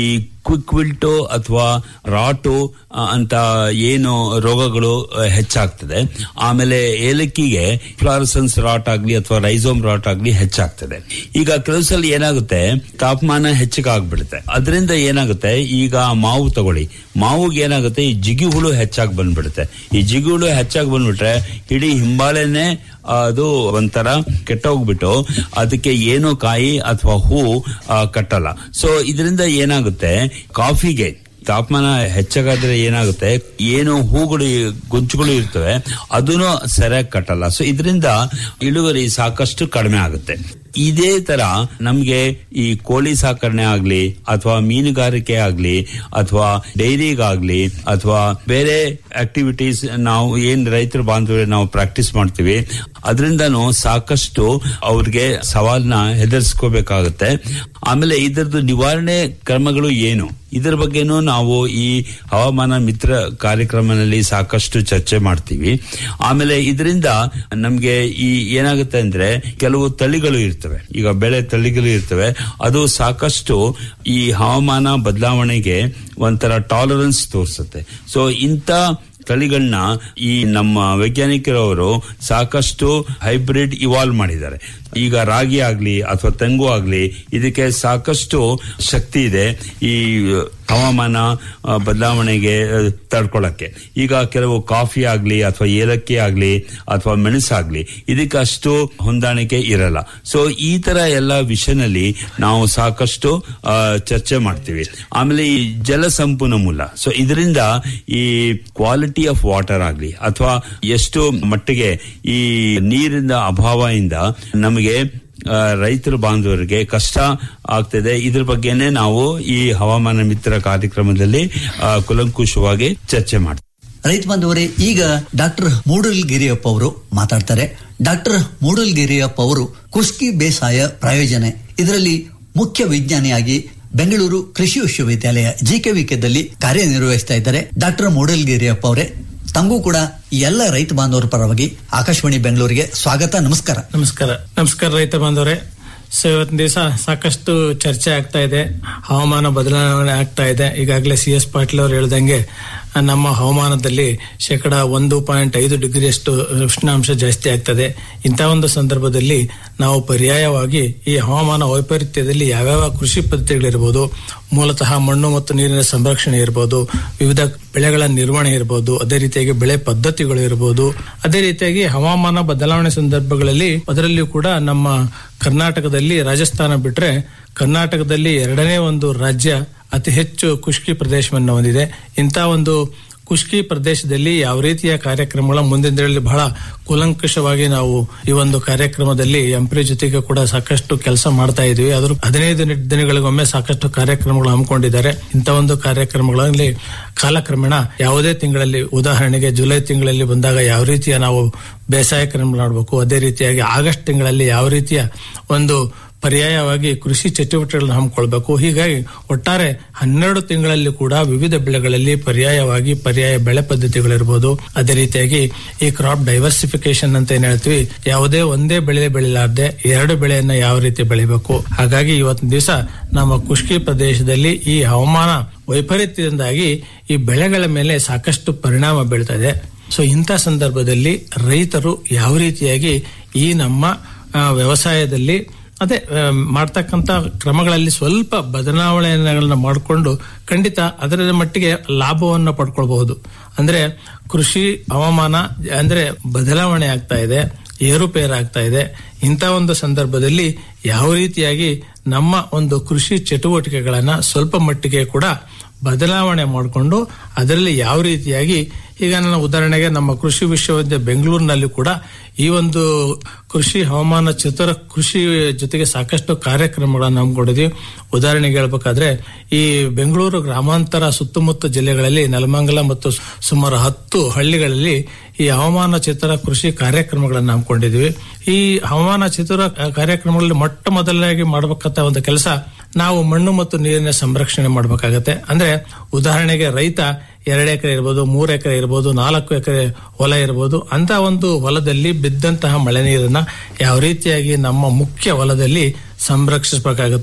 ಕ್ವಿಕ್ ವಿಲ್ಟು ಅಥವಾ ರಾಟು ಆ, ಅಂತ ಏನು ರೋಗಗಳು ಆ, ಹೆಚ್ಚಾಗ್ತದೆ ಆಮೇಲೆ ಏಲಕ್ಕಿಗೆ ಫ್ಲಾರಸನ್ಸ್ ರಾಟ್ ಆಗ್ಲಿ ಅಥವಾ ರೈಸೋಮ್ ರಾಟ್ ಆಗ್ಲಿ ಹೆಚ್ಚಾಗ್ತದೆ ಈಗ ಕೆಲವು ಸಲ ಏನಾಗುತ್ತೆ ತಾಪಮಾನ ಹೆಚ್ಚಿಗೆ ಆಗ್ಬಿಡುತ್ತೆ ಅದರಿಂದ ಏನಾಗುತ್ತೆ ಈಗ ಮಾವು ತಗೊಳ್ಳಿ ಮಾವುಗೆ ಏನಾಗುತ್ತೆ ಈ ಜಿಗಿ ಹುಳು ಹೆಚ್ಚಾಗಿ ಬಂದ್ಬಿಡುತ್ತೆ ಈ ಜಿಗಿ ಹುಳು ಹೆಚ್ಚಾಗಿ ಬಂದ್ಬಿಟ್ರೆ ಇಡೀ ಹಿಂಬಾಲೆನೆ ಅದು ಒಂಥರ ಕೆಟ್ಟೋಗ್ಬಿಟ್ಟು ಅದಕ್ಕೆ ಏನು ಕಾಯಿ ಅಥವಾ ಹೂ ಆ, ಕಟ್ಟಲ್ಲ ಸೊ ಇದರಿಂದ ಏನಾಗುತ್ತೆ ಕಾಫಿಗೆ ತಾಪಮಾನ ಹೆಚ್ಚಾಗಾದ್ರೆ ಏನಾಗುತ್ತೆ ಏನು ಹೂಗಳು ಗುಂಚುಗಳು ಇರ್ತವೆ ಅದನ್ನು ಸರಿಯಾಗಿ ಕಟ್ಟಲ್ಲ ಸೊ ಇದರಿಂದ ಇಳುವರಿ ಸಾಕಷ್ಟು ಕಡಿಮೆ ಆಗುತ್ತೆ ಇದೇ ತರ ನಮ್ಗೆ ಈ ಕೋಳಿ ಸಾಕಣೆ ಆಗ್ಲಿ ಅಥವಾ ಮೀನುಗಾರಿಕೆ ಆಗ್ಲಿ ಅಥವಾ ಡೈರಿಗಾಗ್ಲಿ ಅಥವಾ ಬೇರೆ ಆಕ್ಟಿವಿಟೀಸ್ ನಾವು ಏನ್ ರೈತರ ಬಾಂಧವ್ಯ ನಾವು ಪ್ರಾಕ್ಟೀಸ್ ಮಾಡ್ತೀವಿ ಅದರಿಂದನೂ ಸಾಕಷ್ಟು ಅವ್ರಿಗೆ ಸವಾಲ್ನ ಎದುರಿಸ್ಕೋಬೇಕಾಗುತ್ತೆ ಆಮೇಲೆ ಇದರದ್ದು ನಿವಾರಣೆ ಕ್ರಮಗಳು ಏನು ಇದರ ಬಗ್ಗೆನೂ ನಾವು ಈ ಹವಾಮಾನ ಮಿತ್ರ ಕಾರ್ಯಕ್ರಮದಲ್ಲಿ ಸಾಕಷ್ಟು ಚರ್ಚೆ ಮಾಡ್ತೀವಿ ಆಮೇಲೆ ಇದರಿಂದ ನಮ್ಗೆ ಈ ಏನಾಗುತ್ತೆ ಅಂದ್ರೆ ಕೆಲವು ತಳಿಗಳು ಇರ್ತವೆ ಈಗ ಬೆಳೆ ತಳಿಗಳು ಇರ್ತವೆ ಅದು ಸಾಕಷ್ಟು ಈ ಹವಾಮಾನ ಬದಲಾವಣೆಗೆ ಒಂಥರ ಟಾಲರೆನ್ಸ್ ತೋರಿಸುತ್ತೆ ಸೊ ಇಂಥ ತಳಿಗಳನ್ನ ಈ ನಮ್ಮ ವೈಜ್ಞಾನಿಕರವರು ಸಾಕಷ್ಟು ಹೈಬ್ರಿಡ್ ಇವಾಲ್ವ್ ಮಾಡಿದ್ದಾರೆ ಈಗ ರಾಗಿ ಆಗ್ಲಿ ಅಥವಾ ತೆಂಗು ಆಗ್ಲಿ ಇದಕ್ಕೆ ಸಾಕಷ್ಟು ಶಕ್ತಿ ಇದೆ ಈ ಹವಾಮಾನ ಆ, ಬದಲಾವಣೆಗೆ ಆ, ತಡ್ಕೊಳಕ್ಕೆ ಈಗ ಕೆಲವು ಕಾಫಿ ಆಗ್ಲಿ ಅಥವಾ ಏಲಕ್ಕಿ ಆಗ್ಲಿ ಅಥವಾ ಮೆಣಸಾಗ್ಲಿ ಇದಕ್ಕೆ ಅಷ್ಟು ಹೊಂದಾಣಿಕೆ ಇರಲ್ಲ ಸೊ ಈ ತರ ಎಲ್ಲ ವಿಷಯದಲ್ಲಿ ನಾವು ಸಾಕಷ್ಟು ಆ, ಚರ್ಚೆ ಮಾಡ್ತೀವಿ ಆಮೇಲೆ ಈ ಜಲ ಸಂಪನ್ಮೂಲ ಸೊ ಇದರಿಂದ ಈ ಕ್ವಾಲಿಟಿ ಆಫ್ ವಾಟರ್ ಆಗ್ಲಿ ಅಥವಾ ಎಷ್ಟು ಮಟ್ಟಿಗೆ ಈ ನೀರಿನ ಅಭಾವದಿಂದ ನಮಗೆ ಆ, ರೈತರ ಬಾಂಧವರಿಗೆ ಕಷ್ಟ ಆಗ್ತದೆ ಇದ್ರ ಬಗ್ಗೆನೆ ನಾವು ಈ ಹವಾಮಾನ ಮಿತ್ರ ಕಾರ್ಯಕ್ರಮದಲ್ಲಿ ಆ, ಕುಲಂಕುಷವಾಗಿ ಚರ್ಚೆ ಮಾಡ್ತೀವಿ ರೈತ ಬಾಂಧವರೇ ಈಗ ಡಾಕ್ಟರ್ ಮೂಡಲ್ಗಿರಿಯಪ್ಪ ಅವರು ಮಾತಾಡ್ತಾರೆ ಡಾಕ್ಟರ್ ಮೂಡಲ್ಗಿರಿಯಪ್ಪ ಅವರು ಕುಸ್ಕಿ ಬೇಸಾಯ ಪ್ರಾಯೋಜನೆ ಇದರಲ್ಲಿ ಮುಖ್ಯ ವಿಜ್ಞಾನಿಯಾಗಿ ಬೆಂಗಳೂರು ಕೃಷಿ ವಿಶ್ವವಿದ್ಯಾಲಯ ಜಿಕೆವಿಕೆದಲ್ಲಿ ಕಾರ್ಯನಿರ್ವಹಿಸ್ತಾ ಇದ್ದಾರೆ ಡಾಕ್ಟರ್ ಮೂಡಲ್ಗಿರಿಯಪ್ಪ ಅವರೇ ತಮಗೂ ಕೂಡ ಈ ಎಲ್ಲ ರೈತ ಬಾಂಧವರ ಪರವಾಗಿ ಆಕಾಶವಾಣಿ ಬೆಂಗಳೂರಿಗೆ ಸ್ವಾಗತ ನಮಸ್ಕಾರ ನಮಸ್ಕಾರ ನಮಸ್ಕಾರ ರೈತ ಬಾಂಧವರೇ ಸೊ ಇವತ್ತಿನ ದಿವಸ ಸಾಕಷ್ಟು ಚರ್ಚೆ ಆಗ್ತಾ ಇದೆ ಹವಾಮಾನ ಬದಲಾವಣೆ ಆಗ್ತಾ ಇದೆ ಈಗಾಗಲೇ ಸಿ ಎಸ್ ಪಾಟೀಲ್ ಅವರು ಹೇಳ್ದಂಗೆ ಆ, ನಮ್ಮ ಹವಾಮಾನದಲ್ಲಿ ಶೇಕಡ ಒಂದು ಪಾಯಿಂಟ್ ಐದು ಡಿಗ್ರಿಯಷ್ಟು ಉಷ್ಣಾಂಶ ಜಾಸ್ತಿ ಆಗ್ತದೆ ಇಂಥ ಒಂದು ಸಂದರ್ಭದಲ್ಲಿ ನಾವು ಪರ್ಯಾಯವಾಗಿ ಈ ಹವಾಮಾನ ವೈಪರೀತ್ಯದಲ್ಲಿ ಯಾವ್ಯಾವ ಕೃಷಿ ಪದ್ಧತಿಗಳಿರ್ಬೋದು ಮೂಲತಃ ಮಣ್ಣು ಮತ್ತು ನೀರಿನ ಸಂರಕ್ಷಣೆ ಇರ್ಬೋದು ವಿವಿಧ ಬೆಳೆಗಳ ನಿರ್ವಹಣೆ ಇರ್ಬೋದು ಅದೇ ರೀತಿಯಾಗಿ ಬೆಳೆ ಪದ್ಧತಿಗಳು ಇರ್ಬೋದು ಅದೇ ರೀತಿಯಾಗಿ ಹವಾಮಾನ ಬದಲಾವಣೆ ಸಂದರ್ಭಗಳಲ್ಲಿ ಅದರಲ್ಲಿಯೂ ಕೂಡ ನಮ್ಮ ಕರ್ನಾಟಕದಲ್ಲಿ ರಾಜಸ್ಥಾನ ಬಿಟ್ರೆ ಕರ್ನಾಟಕದಲ್ಲಿ ಎರಡನೇ ಒಂದು ರಾಜ್ಯ ಅತಿ ಹೆಚ್ಚು ಖುಷ್ಕಿ ಪ್ರದೇಶವನ್ನು ಹೊಂದಿದೆ ಇಂಥ ಒಂದು ಖುಷ್ಕಿ ಪ್ರದೇಶದಲ್ಲಿ ಯಾವ ರೀತಿಯ ಕಾರ್ಯಕ್ರಮಗಳ ಮುಂದಿನ ದಿನಗಳಲ್ಲಿ ಬಹಳ ಕೂಲಂಕಷವಾಗಿ ನಾವು ಈ ಒಂದು ಕಾರ್ಯಕ್ರಮದಲ್ಲಿ ಎಂಪ್ರಿ ಜೊತೆಗೆ ಕೂಡ ಸಾಕಷ್ಟು ಕೆಲಸ ಮಾಡ್ತಾ ಇದೀವಿ ಅದ್ರ ಹದಿನೈದು ನಿ- ದಿನಗಳಿಗೊಮ್ಮೆ ಸಾಕಷ್ಟು ಕಾರ್ಯಕ್ರಮಗಳು ಹಮ್ಮಿಕೊಂಡಿದ್ದಾರೆ ಇಂಥ ಒಂದು ಕಾರ್ಯಕ್ರಮಗಳಲ್ಲಿ ಕಾಲಕ್ರಮೇಣ ಯಾವುದೇ ತಿಂಗಳಲ್ಲಿ ಉದಾಹರಣೆಗೆ ಜುಲೈ ತಿಂಗಳಲ್ಲಿ ಬಂದಾಗ ಯಾವ ರೀತಿಯ ನಾವು ಬೇಸಾಯ ಕ್ರಮ ಮಾಡಬೇಕು ಅದೇ ರೀತಿಯಾಗಿ ಆಗಸ್ಟ್ ತಿಂಗಳಲ್ಲಿ ಯಾವ ರೀತಿಯ ಒಂದು ಪರ್ಯಾಯವಾಗಿ ಕೃಷಿ ಚಟುವಟಿಕೆಗಳನ್ನು ಹಮ್ಮಿಕೊಳ್ಬೇಕು ಹೀಗಾಗಿ ಒಟ್ಟಾರೆ ಹನ್ನೆರಡು ತಿಂಗಳಲ್ಲಿ ಕೂಡ ವಿವಿಧ ಬೆಳೆಗಳಲ್ಲಿ ಪರ್ಯಾಯವಾಗಿ ಪರ್ಯಾಯ ಬೆಳೆ ಪದ್ಧತಿಗಳಿರ್ಬೋದು ಅದೇ ರೀತಿಯಾಗಿ ಈ ಕ್ರಾಪ್ ಡೈವರ್ಸಿಫಿಕೇಶನ್ ಅಂತ ಏನ್ ಹೇಳ್ತೀವಿ ಯಾವುದೇ ಒಂದೇ ಬೆಳೆ ಬೆಳಿಲಾರ್ದೆ ಎರಡು ಬೆಳೆಯನ್ನ ಯಾವ ರೀತಿ ಬೆಳಿಬೇಕು ಹಾಗಾಗಿ ಇವತ್ತಿನ ದಿವಸ ನಮ್ಮ ಖುಷ್ಕಿ ಪ್ರದೇಶದಲ್ಲಿ ಈ ಹವಾಮಾನ ವೈಪರೀತ್ಯದಿಂದಾಗಿ ಈ ಬೆಳೆಗಳ ಮೇಲೆ ಸಾಕಷ್ಟು ಪರಿಣಾಮ ಬೀಳ್ತಾ ಇದೆ ಸೊ ಇಂಥ ಸಂದರ್ಭದಲ್ಲಿ ರೈತರು ಯಾವ ರೀತಿಯಾಗಿ ಈ ನಮ್ಮ ಆ, ವ್ಯವಸಾಯದಲ್ಲಿ ಅದೇ ಆ, ಮಾಡ್ತಕ್ಕಂಥ ಕ್ರಮಗಳಲ್ಲಿ ಸ್ವಲ್ಪ ಬದಲಾವಣೆಗಳನ್ನ ಮಾಡಿಕೊಂಡು ಖಂಡಿತ ಅದರ ಮಟ್ಟಿಗೆ ಲಾಭವನ್ನು ಪಡ್ಕೊಳ್ಬಹುದು ಅಂದ್ರೆ ಕೃಷಿ ಹವಾಮಾನ ಅಂದ್ರೆ ಬದಲಾವಣೆ ಆಗ್ತಾ ಇದೆ ಏರುಪೇರಾಗ್ತಾ ಇದೆ ಇಂಥ ಒಂದು ಸಂದರ್ಭದಲ್ಲಿ ಯಾವ ರೀತಿಯಾಗಿ ನಮ್ಮ ಒಂದು ಕೃಷಿ ಚಟುವಟಿಕೆಗಳನ್ನ ಸ್ವಲ್ಪ ಮಟ್ಟಿಗೆ ಕೂಡ ಬದಲಾವಣೆ ಮಾಡಿಕೊಂಡು ಅದರಲ್ಲಿ ಯಾವ ರೀತಿಯಾಗಿ ಈಗ ನನ್ನ ಉದಾಹರಣೆಗೆ ನಮ್ಮ ಕೃಷಿ ವಿಶ್ವವಿದ್ಯಾಲಯ ಬೆಂಗಳೂರಿನಲ್ಲಿ ಕೂಡ ಈ ಒಂದು ಕೃಷಿ ಹವಾಮಾನ ಚತುರ ಕೃಷಿ ಜೊತೆಗೆ ಸಾಕಷ್ಟು ಕಾರ್ಯಕ್ರಮಗಳನ್ನು ಹಮ್ಮಿಕೊಂಡಿದ್ವಿ ಉದಾಹರಣೆಗೆ ಹೇಳ್ಬೇಕಾದ್ರೆ ಈ ಬೆಂಗಳೂರು ಗ್ರಾಮಾಂತರ ಸುತ್ತಮುತ್ತ ಜಿಲ್ಲೆಗಳಲ್ಲಿ ನೆಲಮಂಗಲ ಮತ್ತು ಸುಮಾರು ಹತ್ತು ಹಳ್ಳಿಗಳಲ್ಲಿ ಈ ಹವಾಮಾನ ಚಿತ್ರ ಕೃಷಿ ಕಾರ್ಯಕ್ರಮಗಳನ್ನು ಹಮ್ಮಿಕೊಂಡಿದ್ವಿ ಈ ಹವಾಮಾನ ಚಿತ್ರ ಕಾರ್ಯಕ್ರಮಗಳಲ್ಲಿ ಮೊಟ್ಟ ಮೊದಲನೇದಾಗಿ ಮಾಡಬೇಕಂತ ಒಂದು ಕೆಲಸ ನಾವು ಮಣ್ಣು ಮತ್ತು ನೀರಿನ ಸಂರಕ್ಷಣೆ ಮಾಡಬೇಕಾಗತ್ತೆ ಅಂದ್ರೆ ಉದಾಹರಣೆಗೆ ರೈತ ಎರಡು ಎಕರೆ ಇರ್ಬೋದು ಮೂರು ಎಕರೆ ಇರ್ಬೋದು ನಾಲ್ಕು ಎಕರೆ ಹೊಲ ಇರ್ಬೋದು ಅಂತ ಒಂದು ಹೊಲದಲ್ಲಿ ಬಿದ್ದಂತಹ ಮಳೆ ನೀರನ್ನ ಯಾವ ರೀತಿಯಾಗಿ ನಮ್ಮ ಮುಖ್ಯ ಹೊಲದಲ್ಲಿ ಸಂರಕ್ಷಿಸಬೇಕಾಗುತ್ತೆ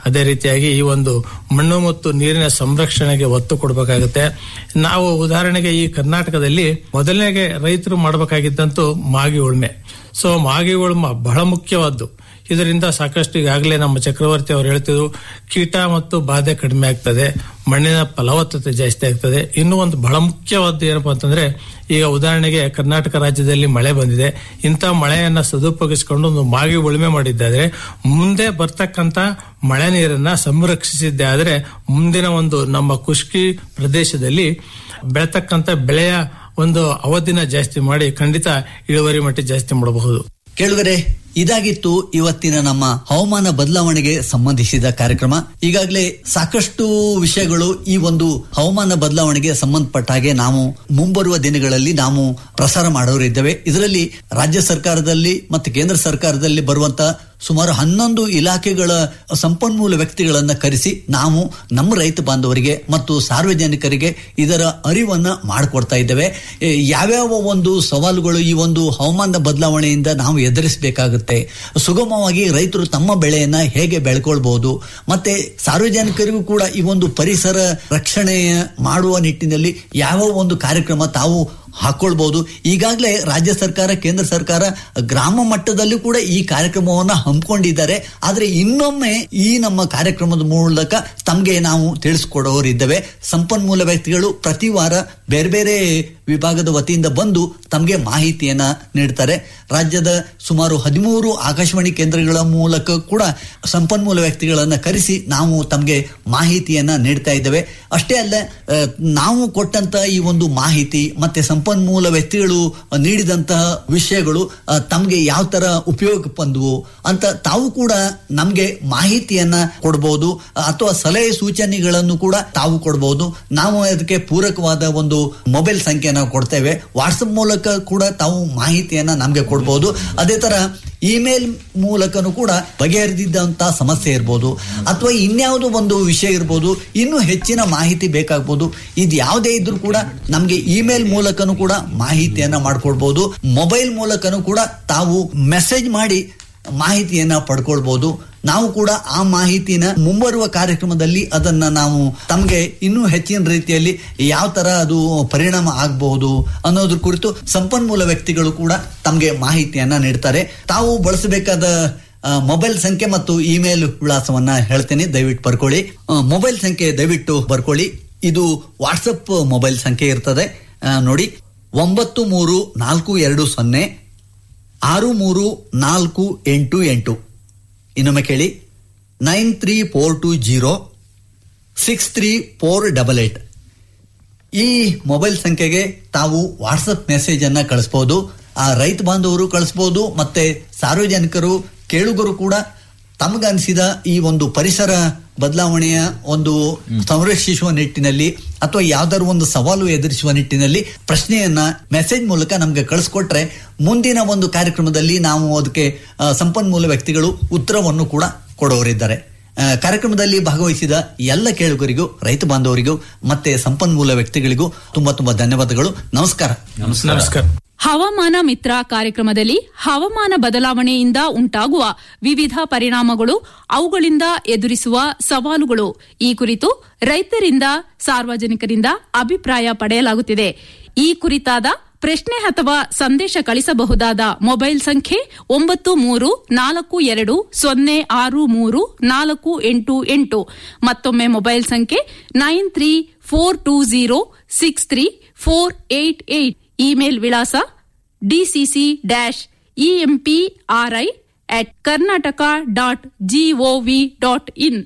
ಅದೇ ರೀತಿಯಾಗಿ ಈ ಒಂದು ಮಣ್ಣು ಮತ್ತು ನೀರಿನ ಸಂರಕ್ಷಣೆಗೆ ಒತ್ತು ಕೊಡಬೇಕಾಗುತ್ತೆ ನಾವು ಉದಾಹರಣೆಗೆ ಈ ಕರ್ನಾಟಕದಲ್ಲಿ ಮೊದಲನೇಗೆ ರೈತರು ಮಾಡಬೇಕಾಗಿದ್ದಂತೂ ಮಾಗಿ ಉಳ್ಮೆ ಸೊ ಮಾಗಿ ಉಳ್ಮ ಬಹಳ ಮುಖ್ಯವಾದ್ದು ಇದರಿಂದ ಸಾಕಷ್ಟು ಈಗಾಗಲೇ ನಮ್ಮ ಚಕ್ರವರ್ತಿ ಅವರು ಹೇಳ್ತಿದ್ರು ಕೀಟ ಮತ್ತು ಬಾಧೆ ಕಡಿಮೆ ಆಗ್ತದೆ ಮಣ್ಣಿನ ಫಲವತ್ತತೆ ಜಾಸ್ತಿ ಆಗ್ತದೆ ಇನ್ನು ಒಂದು ಬಹಳ ಮುಖ್ಯವಾದ್ದು ಏನಪ್ಪಾ ಅಂತಂದ್ರೆ ಈಗ ಉದಾಹರಣೆಗೆ ಕರ್ನಾಟಕ ರಾಜ್ಯದಲ್ಲಿ ಮಳೆ ಬಂದಿದೆ ಇಂಥ ಮಳೆಯನ್ನ ಸದುಪಯೋಗಿಸಿಕೊಂಡು ಒಂದು ಮಾಗಿ ಉಳುಮೆ ಮಾಡಿದ್ದಾದ್ರೆ ಮುಂದೆ ಬರ್ತಕ್ಕಂತ ಮಳೆ ನೀರನ್ನ ಸಂರಕ್ಷಿಸಿದ್ದೆ ಆದ್ರೆ ಮುಂದಿನ ಒಂದು ನಮ್ಮ ಖುಷ್ಕಿ ಪ್ರದೇಶದಲ್ಲಿ ಬೆಳತಕ್ಕಂತ ಬೆಳೆಯ ಒಂದು ಅವಧಿನ ಜಾಸ್ತಿ ಮಾಡಿ ಖಂಡಿತ ಇಳುವರಿ ಮಟ್ಟ ಜಾಸ್ತಿ ಮಾಡಬಹುದು ಕೇಳುಗರೆ ಇದಾಗಿತ್ತು ಇವತ್ತಿನ ನಮ್ಮ ಹವಾಮಾನ ಬದಲಾವಣೆಗೆ ಸಂಬಂಧಿಸಿದ ಕಾರ್ಯಕ್ರಮ ಈಗಾಗಲೇ ಸಾಕಷ್ಟು ವಿಷಯಗಳು ಈ ಒಂದು ಹವಾಮಾನ ಬದಲಾವಣೆಗೆ ಸಂಬಂಧಪಟ್ಟ ಹಾಗೆ ನಾವು ಮುಂಬರುವ ದಿನಗಳಲ್ಲಿ ನಾವು ಪ್ರಸಾರ ಮಾಡೋರಿದ್ದೇವೆ ಇದರಲ್ಲಿ ರಾಜ್ಯ ಸರ್ಕಾರದಲ್ಲಿ ಮತ್ತು ಕೇಂದ್ರ ಸರ್ಕಾರದಲ್ಲಿ ಬರುವಂತ ಸುಮಾರು ಹನ್ನೊಂದು ಇಲಾಖೆಗಳ ಸಂಪನ್ಮೂಲ ವ್ಯಕ್ತಿಗಳನ್ನ ಕರೆಸಿ ನಾವು ನಮ್ಮ ರೈತ ಬಾಂಧವರಿಗೆ ಮತ್ತು ಸಾರ್ವಜನಿಕರಿಗೆ ಇದರ ಅರಿವನ್ನ ಮಾಡಿಕೊಡ್ತಾ ಇದ್ದೇವೆ ಎ, ಯಾವ್ಯಾವ ಒಂದು ಸವಾಲುಗಳು ಈ ಒಂದು ಹವಾಮಾನ ಬದಲಾವಣೆಯಿಂದ ನಾವು ಎದುರಿಸಬೇಕಾಗುತ್ತೆ ಸುಗಮವಾಗಿ ರೈತರು ತಮ್ಮ ಬೆಳೆಯನ್ನ ಹೇಗೆ ಬೆಳ್ಕೊಳ್ಬಹುದು ಮತ್ತೆ ಸಾರ್ವಜನಿಕರಿಗೂ ಕೂಡ ಈ ಒಂದು ಪರಿಸರ ರಕ್ಷಣೆ ಮಾಡುವ ನಿಟ್ಟಿನಲ್ಲಿ ಯಾವ ಒಂದು ಕಾರ್ಯಕ್ರಮ ತಾವು ಹಾಕೊಳ್ಬಹುದು ಈಗಾಗಲೇ ರಾಜ್ಯ ಸರ್ಕಾರ ಕೇಂದ್ರ ಸರ್ಕಾರ ಗ್ರಾಮ ಮಟ್ಟದಲ್ಲೂ ಕೂಡ ಈ ಕಾರ್ಯಕ್ರಮವನ್ನ ಹಮ್ಮಿಕೊಂಡಿದ್ದಾರೆ ಆದ್ರೆ ಇನ್ನೊಮ್ಮೆ ಈ ನಮ್ಮ ಕಾರ್ಯಕ್ರಮದ ಮೂಲಕ ತಮಗೆ ನಾವು ತಿಳಿಸ್ಕೊಡೋರಿದ್ದೇವೆ ಸಂಪನ್ಮೂಲ ವ್ಯಕ್ತಿಗಳು ಪ್ರತಿ ವಾರ ಬೇರೆ ಬೇರೆ ವಿಭಾಗದ ವತಿಯಿಂದ ಬಂದು ತಮಗೆ ಮಾಹಿತಿಯನ್ನ ನೀಡ್ತಾರೆ ರಾಜ್ಯದ ಸುಮಾರು ಹದಿಮೂರು ಆಕಾಶವಾಣಿ ಕೇಂದ್ರಗಳ ಮೂಲಕ ಕೂಡ ಸಂಪನ್ಮೂಲ ವ್ಯಕ್ತಿಗಳನ್ನ ಕರೆಸಿ ನಾವು ತಮಗೆ ಮಾಹಿತಿಯನ್ನ ನೀಡ್ತಾ ಇದ್ದೇವೆ ಅಷ್ಟೇ ಅಲ್ಲ ಆ, ನಾವು ಕೊಟ್ಟಂತ ಈ ಒಂದು ಮಾಹಿತಿ ಮತ್ತೆ ಸಂಪನ್ಮೂಲ ವ್ಯಕ್ತಿಗಳು ನೀಡಿದಂತಹ ವಿಷಯಗಳು ಆ, ತಮಗೆ ಯಾವ ತರ ಉಪಯೋಗ ಬಂದವು ಅಂತ ತಾವು ಕೂಡ ನಮಗೆ ಮಾಹಿತಿಯನ್ನ ಕೊಡಬಹುದು ಅಥವಾ ಸಲಹೆ ಸೂಚನೆಗಳನ್ನು ಕೂಡ ತಾವು ಕೊಡಬಹುದು ನಾವು ಅದಕ್ಕೆ ಪೂರಕವಾದ ಒಂದು ಮೊಬೈಲ್ ಸಂಖ್ಯೆನ ಕೊಡ್ತೇವೆ ವಾಟ್ಸಪ್ ಮೂಲಕ ಕೂಡ ತಾವು ಮಾಹಿತಿಯನ್ನ ನಮಗೆ ಕೊಡಬಹುದು ಅದೇ ತರ ಇಮೇಲ್ ಮೂಲಕನೂ ಕೂಡ ಬಗೆಹರಿದಿದ್ದಂತಹ ಸಮಸ್ಯೆ ಇರ್ಬೋದು ಅಥವಾ ಇನ್ಯಾವುದೋ ಒಂದು ವಿಷಯ ಇರ್ಬೋದು ಇನ್ನೂ ಹೆಚ್ಚಿನ ಮಾಹಿತಿ ಬೇಕಾಗ್ಬೋದು ಇದು ಯಾವುದೇ ಇದ್ರೂ ಕೂಡ ನಮಗೆ ಇಮೇಲ್ ಮೂಲಕನೂ ಕೂಡ ಮಾಹಿತಿಯನ್ನ ಮಾಡ್ಕೊಳ್ಬಹುದು ಮೊಬೈಲ್ ಮೂಲಕನೂ ಕೂಡ ತಾವು ಮೆಸೇಜ್ ಮಾಡಿ ಮಾಹಿತಿಯನ್ನ ಪಡ್ಕೊಳ್ಬಹುದು ನಾವು ಕೂಡ ಆ ಮಾಹಿತಿನ ಮುಂಬರುವ ಕಾರ್ಯಕ್ರಮದಲ್ಲಿ ಅದನ್ನ ನಾವು ತಮಗೆ ಇನ್ನೂ ಹೆಚ್ಚಿನ ರೀತಿಯಲ್ಲಿ ಯಾವ ತರ ಅದು ಪರಿಣಾಮ ಆಗಬಹುದು ಅನ್ನೋದ್ರ ಕುರಿತು ಸಂಪನ್ಮೂಲ ವ್ಯಕ್ತಿಗಳು ಕೂಡ ತಮಗೆ ಮಾಹಿತಿಯನ್ನ ನೀಡ್ತಾರೆ ತಾವು ಬಳಸಬೇಕಾದ ಆ, ಮೊಬೈಲ್ ಸಂಖ್ಯೆ ಮತ್ತು ಇಮೇಲ್ ವಿಳಾಸವನ್ನ ಹೇಳ್ತೇನೆ ದಯವಿಟ್ಟು ಬರ್ಕೊಳ್ಳಿ ಆ, ಮೊಬೈಲ್ ಸಂಖ್ಯೆ ದಯವಿಟ್ಟು ಬರ್ಕೊಳ್ಳಿ ಇದು ವಾಟ್ಸಪ್ ಮೊಬೈಲ್ ಸಂಖ್ಯೆ ಇರ್ತದೆ ಆ, ನೋಡಿ ಒಂಬತ್ತು ಮೂರು ನಾಲ್ಕು ಎರಡು ಸೊನ್ನೆ ಆರು ಮೂರು ನಾಲ್ಕು ಎಂಟು ಎಂಟು ಇನ್ನೊಮ್ಮೆ ಕೇಳಿ nine three four two zero six three four double eight ಈ ಮೊಬೈಲ್ ಸಂಖ್ಯೆಗೆ ತಾವು ವಾಟ್ಸಪ್ ಮೆಸೇಜ್ ಅನ್ನ ಕಳಿಸಬಹುದು ಆ ರೈತ ಬಾಂಧವರು ಕಳಿಸಬಹುದು ಮತ್ತೆ ಸಾರ್ವಜನಿಕರು ಕೇಳುಗರು ಕೂಡ ತಮಗನಿಸಿದ ಈ ಒಂದು ಪರಿಸರ ಬದಲಾವಣೆಯ ಒಂದು ಸಂರಕ್ಷಿಸುವ ನಿಟ್ಟಿನಲ್ಲಿ ಅಥವಾ ಯಾವ್ದಾದ್ರು ಒಂದು ಸವಾಲು ಎದುರಿಸುವ ನಿಟ್ಟಿನಲ್ಲಿ ಪ್ರಶ್ನೆಯನ್ನ ಮೆಸೇಜ್ ಮೂಲಕ ನಮಗೆ ಕಳಿಸ್ಕೊಟ್ರೆ ಮುಂದಿನ ಒಂದು ಕಾರ್ಯಕ್ರಮದಲ್ಲಿ ನಾವು ಅದಕ್ಕೆ ಆ, ಸಂಪನ್ಮೂಲ ವ್ಯಕ್ತಿಗಳು ಉತ್ತರವನ್ನು ಕೂಡ ಕೊಡೋರಿದ್ದಾರೆ ಆ, ಕಾರ್ಯಕ್ರಮದಲ್ಲಿ ಭಾಗವಹಿಸಿದ ಎಲ್ಲ ಕೇಳುಗರಿಗೂ ರೈತ ಬಾಂಧವರಿಗೂ ಮತ್ತೆ ಸಂಪನ್ಮೂಲ ವ್ಯಕ್ತಿಗಳಿಗೂ ತುಂಬಾ ತುಂಬಾ ಧನ್ಯವಾದಗಳು ನಮಸ್ಕಾರ ನಮಸ್ಕಾರ ಹವಾಮಾನ ಮಿತ್ರ ಕಾರ್ಯಕ್ರಮದಲ್ಲಿ ಹವಾಮಾನ ಬದಲಾವಣೆಯಿಂದ ಉಂಟಾಗುವ ವಿವಿಧ ಪರಿಣಾಮಗಳು ಅವುಗಳಿಂದ ಎದುರಿಸುವ ಸವಾಲುಗಳು ಈ ಕುರಿತು ರೈತರಿಂದ ಸಾರ್ವಜನಿಕರಿಂದ ಅಭಿಪ್ರಾಯ ಪಡೆಯಲಾಗುತ್ತಿದೆ ಈ ಕುರಿತಾದ ಪ್ರಶ್ನೆ ಅಥವಾ ಸಂದೇಶ ಕಳಿಸಬಹುದಾದ ಮೊಬೈಲ್ ಸಂಖ್ಯೆ ಒಂಬತ್ತು ಮೂರು ನಾಲ್ಕು ಎರಡು ಸೊನ್ನೆ ಆರು ಮೂರು ನಾಲ್ಕು ಎಂಟು ಎಂಟು ಮತ್ತೊಮ್ಮೆ ಮೊಬೈಲ್ ಸಂಖ್ಯೆ nine three four two zero six three four eight eight email ವಿಳಾಸ DCC dash EMPRI at Karnataka dot GOV dot in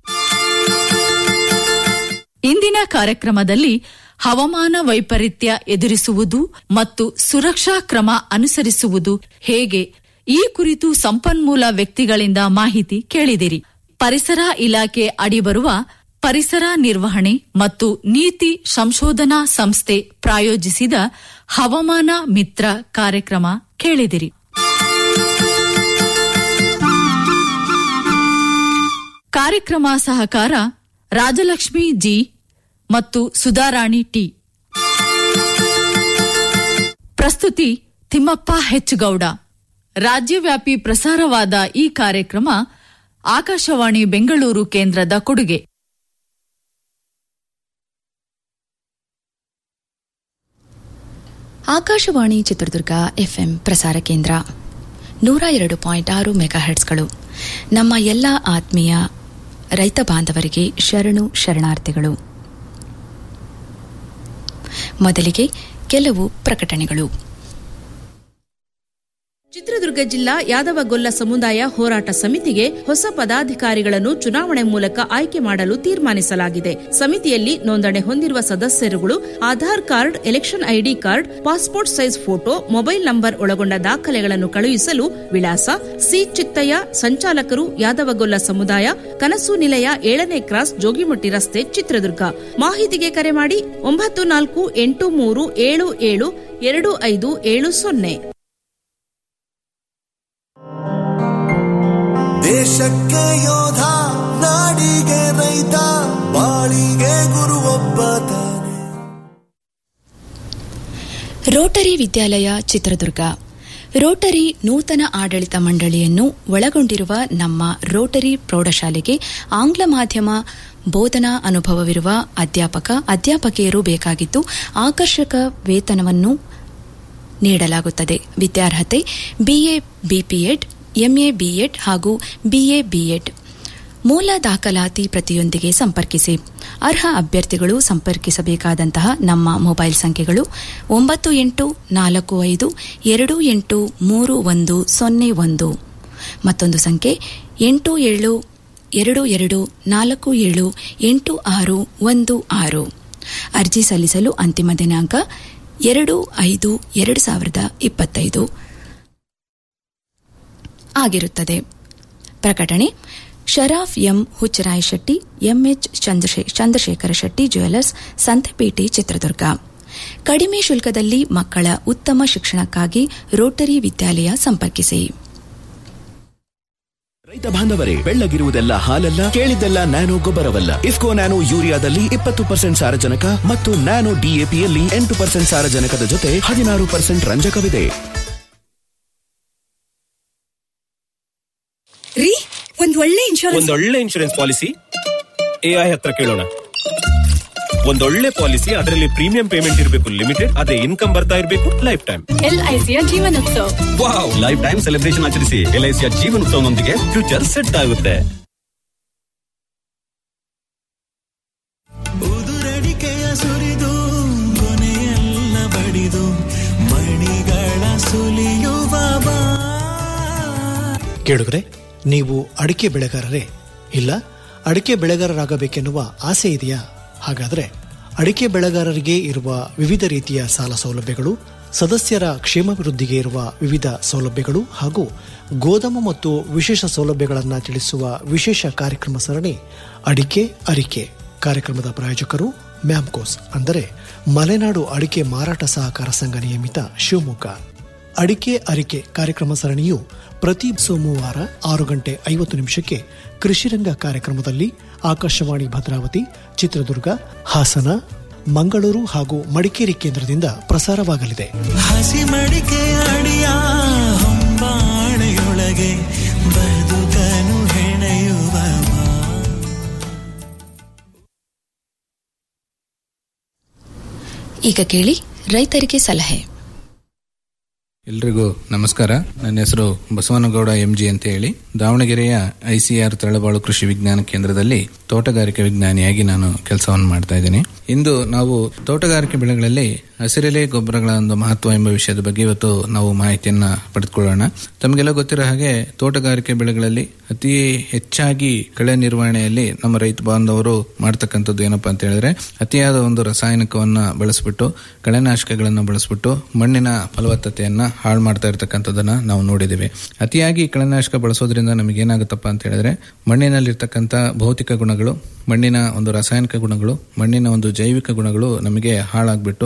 ಇಂದಿನ ಕಾರ್ಯಕ್ರಮದಲ್ಲಿ ಹವಾಮಾನ ವೈಪರೀತ್ಯ ಎದುರಿಸುವುದು ಮತ್ತು ಸುರಕ್ಷಾ ಕ್ರಮ ಅನುಸರಿಸುವುದು ಹೇಗೆ ಈ ಕುರಿತು ಸಂಪನ್ಮೂಲ ವ್ಯಕ್ತಿಗಳಿಂದ ಮಾಹಿತಿ ಕೇಳಿದಿರಿ ಪರಿಸರ ಇಲಾಖೆ ಅಡಿ ಬರುವ ಪರಿಸರ ನಿರ್ವಹಣೆ ಮತ್ತು ನೀತಿ ಸಂಶೋಧನಾ ಸಂಸ್ಥೆ ಪ್ರಾಯೋಜಿಸಿದ ಹವಾಮಾನ ಮಿತ್ರ ಕಾರ್ಯಕ್ರಮ ಕೇಳಿದಿರಿ ಕಾರ್ಯಕ್ರಮ ಸಹಕಾರ ರಾಜಲಕ್ಷ್ಮಿ ಜಿ ಮತ್ತು ಸುಧಾರಾಣಿ ಟಿ ಪ್ರಸ್ತುತಿ ತಿಮ್ಮಪ್ಪ ಹೆಚ್ಚುಗೌಡ ರಾಜ್ಯವ್ಯಾಪಿ ಪ್ರಸಾರವಾದ ಈ ಕಾರ್ಯಕ್ರಮ ಆಕಾಶವಾಣಿ ಬೆಂಗಳೂರು ಕೇಂದ್ರದ ಕೊಡುಗೆ ಆಕಾಶವಾಣಿ ಚಿತ್ರದುರ್ಗ ಎಫ್ಎಂ ಪ್ರಸಾರ ಕೇಂದ್ರ ನೂರ ಎರಡು ಪಾಯಿಂಟ್ ಆರು ಮೆಗಾಹೆಟ್ಸ್ಗಳು ನಮ್ಮ ಎಲ್ಲ ಆತ್ಮೀಯ ರೈತ ಬಾಂಧವರಿಗೆ ಶರಣು ಶರಣಾರ್ಥಿಗಳು ಮೊದಲಿಗೆ ಕೆಲವು ಪ್ರಕಟಣೆಗಳು ಚಿತ್ರದುರ್ಗ ಜಿಲ್ಲಾ ಯಾದವಗೊಲ್ಲ ಸಮುದಾಯ ಹೋರಾಟ ಸಮಿತಿಗೆ ಹೊಸ ಪದಾಧಿಕಾರಿಗಳನ್ನು ಚುನಾವಣೆ ಮೂಲಕ ಆಯ್ಕೆ ಮಾಡಲು ತೀರ್ಮಾನಿಸಲಾಗಿದೆ ಸಮಿತಿಯಲ್ಲಿ ನೋಂದಣಿ ಹೊಂದಿರುವ ಸದಸ್ಯರುಗಳು Aadhaar card election ID card passport size photo mobile number ಒಳಗೊಂಡ ದಾಖಲೆಗಳನ್ನು ಕಳುಹಿಸಲು ವಿಳಾಸ ಸಿ ಚಿತ್ತಯ್ಯ ಸಂಚಾಲಕರು ಯಾದವಗೊಲ್ಲ ಸಮುದಾಯ ಕನಸು ನಿಲಯ ಏಳನೇ ಕ್ರಾಸ್ ಜೋಗಿಮಟ್ಟಿ ರಸ್ತೆ ಚಿತ್ರದುರ್ಗ ಮಾಹಿತಿಗೆ ಕರೆ ಮಾಡಿ ಒಂಬತ್ತು ನಾಲ್ಕು ಎಂಟು ಮೂರು ಏಳು ಏಳು ಎರಡು ಐದು ಏಳು ಸೊನ್ನೆ ದೇಶಕ್ಕೆ ಯೋಧ ನಾಡಿಗೆ ರೈತ ಬಾಳಿಗೆ ಗುರುವೊಬ್ಬ ತಾನೆ ರೋಟರಿ ವಿದ್ಯಾಲಯ ಚಿತ್ರದುರ್ಗ ರೋಟರಿ ನೂತನ ಆಡಳಿತ ಮಂಡಳಿಯನ್ನು ಒಳಗೊಂಡಿರುವ ನಮ್ಮ ರೋಟರಿ ಪ್ರೌಢಶಾಲೆಗೆ ಆಂಗ್ಲ ಮಾಧ್ಯಮ ಬೋಧನಾ ಅನುಭವವಿರುವ ಅಧ್ಯಾಪಕ ಅಧ್ಯಾಪಕಿಯರು ಬೇಕಾಗಿದ್ದು ಆಕರ್ಷಕ ವೇತನವನ್ನು ನೀಡಲಾಗುತ್ತದೆ ವಿದ್ಯಾರ್ಹತೆ ಬಿಎ ಬಿಪಿಎಡ್ ಎಂಎ ಬಿಎಡ್ ಹಾಗೂ ಬಿಎ ಬಿಎಡ್ ಮೂಲ ದಾಖಲಾತಿ ಪ್ರತಿಯೊಂದಿಗೆ ಸಂಪರ್ಕಿಸಿ ಅರ್ಹ ಅಭ್ಯರ್ಥಿಗಳು ಸಂಪರ್ಕಿಸಬೇಕಾದಂತಹ ನಮ್ಮ ಮೊಬೈಲ್ ಸಂಖ್ಯೆಗಳು ಒಂಬತ್ತು ಎಂಟು ನಾಲ್ಕು ಐದು ಎರಡು ಎಂಟು ಮೂರು ಒಂದು ಸೊನ್ನೆ ಒಂದು ಮತ್ತೊಂದು ಸಂಖ್ಯೆ ಎಂಟು ಏಳು ಎರಡು ಎರಡು ನಾಲ್ಕು ಏಳು ಎಂಟು ಆರು ಒಂದು ಆರು ಅರ್ಜಿ ಸಲ್ಲಿಸಲು ಅಂತಿಮ ದಿನಾಂಕ ಎರಡು ಐದು ಎರಡು ಸಾವಿರದ ಇಪ್ಪತ್ತೈದು ಆಗಿರುತ್ತದೆ ಪ್ರಕಟಣೆ Saraf M Huchcharaya Shetty MH Chandrashekhara Shetty jewellers Santhepete Chitradurga ಕಡಿಮೆ ಶುಲ್ಕದಲ್ಲಿ ಮಕ್ಕಳ ಉತ್ತಮ ಶಿಕ್ಷಣಕ್ಕಾಗಿ ರೋಟರಿ ವಿದ್ಯಾಲಯ ಸಂಪರ್ಕಿಸಿ ರೈತ ಬಾಂಧವರೇ ಬೆಳ್ಳಗಿರುವುದೆಲ್ಲ ಹಾಲಲ್ಲ ಕೇಳಿದ್ದೆಲ್ಲ ನ್ಯಾನೋ ಗೊಬ್ಬರವಲ್ಲ ಇಫ್ಕೋ ನ್ಯಾನೋ ಯೂರಿಯಾದಲ್ಲಿ ಇಪ್ಪತ್ತು ಪರ್ಸೆಂಟ್ ಸಾರಜನಕ ಮತ್ತು ನ್ಯಾನೋ ಡಿಎಪಿಯಲ್ಲಿ ಎಂಟು ಪರ್ಸೆಂಟ್ ಸಾರಜನಕದ ಜೊತೆ ಹದಿನಾರು ಪರ್ಸೆಂಟ್ ರಂಜಕವಿದೆ ರೀ ಒಂದ್ ಒಳ್ಳೆ ಇನ್ಶೂರೆನ್ಸ್ ಒಂದೊಳ್ಳೆ ಇನ್ಶೂರೆನ್ಸ್ ಪಾಲಿಸಿ ಎಐ ಹತ್ರ ಕೇಳೋಣ ಒಂದೊಳ್ಳೆ ಪಾಲಿಸಿ ಅದರಲ್ಲಿ ಪ್ರೀಮಿಯಂ ಪೇಮೆಂಟ್ ಇರಬೇಕು ಲಿಮಿಟೆಡ್ ಅದೇ ಇನ್ಕಮ್ ಬರ್ತಾ ಇರಬೇಕು ಲೈಫ್ ಟೈಮ್ ಎಲ್ಐಸಿಯ Jeevan Utsav wow life time celebration ಆಚರಿಸಿ ಎಲ್ಐಸಿಯ ಜೀವನೋತ್ಸವನೊಂದಿಗೆ ಫ್ಯೂಚರ್ ಸೆಟ್ ಆಗುತ್ತೆ ಉದುರಡಿಕೆಯ ಸುರಿದು ಕೊನೆಯೆಲ್ಲ ಬಡಿದು ಮಣಿಗಳ ಸುಲಿಯುವ ಬಾ ಕೇಳುಗರೆ ನೀವು ಅಡಿಕೆ ಬೆಳೆಗಾರರೇ ಇಲ್ಲ ಅಡಿಕೆ ಬೆಳೆಗಾರರಾಗಬೇಕೆನ್ನುವ ಆಸೆ ಇದೆಯಾ ಹಾಗಾದರೆ ಅಡಿಕೆ ಬೆಳೆಗಾರರಿಗೆ ಇರುವ ವಿವಿಧ ರೀತಿಯ ಸಾಲ ಸೌಲಭ್ಯಗಳು ಸದಸ್ಯರ ಕ್ಷೇಮಾಭಿವೃದ್ಧಿಗೆ ಇರುವ ವಿವಿಧ ಸೌಲಭ್ಯಗಳು ಹಾಗೂ ಗೋದಾಮು ಮತ್ತು ವಿಶೇಷ ಸೌಲಭ್ಯಗಳನ್ನು ತಿಳಿಸುವ ವಿಶೇಷ ಕಾರ್ಯಕ್ರಮ ಸರಣಿ ಅಡಿಕೆ ಅರಿಕೆ ಕಾರ್ಯಕ್ರಮದ ಪ್ರಾಯೋಜಕರು ಮ್ಯಾಮ್ಕೋಸ್ ಅಂದರೆ ಮಲೆನಾಡು ಅಡಿಕೆ ಮಾರಾಟ ಸಹಕಾರ ಸಂಘ ನಿಯಮಿತ ಶಿವಮೊಗ್ಗ ಅಡಿಕೆ ಅರಿಕೆ ಕಾರ್ಯಕ್ರಮ ಸರಣಿಯು ಪ್ರತಿ ಸೋಮವಾರ ಆರು ಗಂಟೆ ಐವತ್ತು ನಿಮಿಷಕ್ಕೆ ಕೃಷಿರಂಗ ಕಾರ್ಯಕ್ರಮದಲ್ಲಿ ಆಕಾಶವಾಣಿ ಭದ್ರಾವತಿ ಚಿತ್ರದುರ್ಗ ಹಾಸನ ಮಂಗಳೂರು ಹಾಗೂ ಮಡಿಕೇರಿ ಕೇಂದ್ರದಿಂದ ಪ್ರಸಾರವಾಗಲಿದೆ ಹಸಿ ಮಡಿಕೆ ಅಡಿಯ ಹೊಂಬಾಳೆಯೊಳಗೆ ಬದುಕನು ಹೆಣೆಯುವ ಬಾ. ಈಗ ಕೇಳಿ ರೈತರಿಗೆ ಸಲಹೆ ಎಲ್ರಿಗೂ ನಮಸ್ಕಾರ ನನ್ನ ಹೆಸರು ಬಸವನಗೌಡ ಎಂಜಿ ಅಂತ ಹೇಳಿ ದಾವಣಗೆರೆಯ ಐಸಿಆರ್ ತಳಬಾಳು ಕೃಷಿ ವಿಜ್ಞಾನ ಕೇಂದ್ರದಲ್ಲಿ ತೋಟಗಾರಿಕೆ ವಿಜ್ಞಾನಿಯಾಗಿ ನಾನು ಕೆಲಸವನ್ನು ಮಾಡ್ತಾ ಇದ್ದೀನಿ ಇಂದು ನಾವು ತೋಟಗಾರಿಕೆ ಬೆಳೆಗಳಲ್ಲಿ ಹಸಿರೆಲೆ ಗೊಬ್ಬರಗಳ ಒಂದು ಮಹತ್ವ ಎಂಬ ವಿಷಯದ ಬಗ್ಗೆ ಇವತ್ತು ನಾವು ಮಾಹಿತಿಯನ್ನ ಪಡೆದುಕೊಳ್ಳೋಣ ತಮಗೆಲ್ಲ ಗೊತ್ತಿರೋ ಹಾಗೆ ತೋಟಗಾರಿಕೆ ಬೆಳೆಗಳಲ್ಲಿ ಅತಿ ಹೆಚ್ಚಾಗಿ ಕಳೆ ನಿರ್ವಹಣೆಯಲ್ಲಿ ನಮ್ಮ ರೈತ ಬಾಂಧವರು ಮಾಡ್ತಕ್ಕಂಥದ್ದು ಏನಪ್ಪಾ ಅಂತ ಹೇಳಿದ್ರೆ ಅತಿಯಾದ ಒಂದು ರಾಸಾಯನಿಕವನ್ನ ಬಳಸ್ಬಿಟ್ಟು ಕಳೆನಾಶಕಗಳನ್ನು ಬಳಸ್ಬಿಟ್ಟು ಮಣ್ಣಿನ ಫಲವತ್ತತೆಯನ್ನ ಹಾಳು ಮಾಡ್ತಾ ಇರತಕ್ಕಂಥದ್ದನ್ನ ನಾವು ನೋಡಿದ್ದೀವಿ ಅತಿಯಾಗಿ ಕಳೆನಾಶಕ ಬಳಸೋದ್ರಿಂದ ನಮಗೆ ಏನಾಗುತ್ತಪ್ಪ ಅಂತ ಹೇಳಿದ್ರೆ ಮಣ್ಣಿನಲ್ಲಿರ್ತಕ್ಕಂಥ ಭೌತಿಕ ಗುಣಗಳು ಮಣ್ಣಿನ ಒಂದು ರಾಸಾಯನಿಕ ಗುಣಗಳು ಮಣ್ಣಿನ ಒಂದು ಜೈವಿಕ ಗುಣಗಳು ನಮಗೆ ಹಾಳಾಗ್ಬಿಟ್ಟು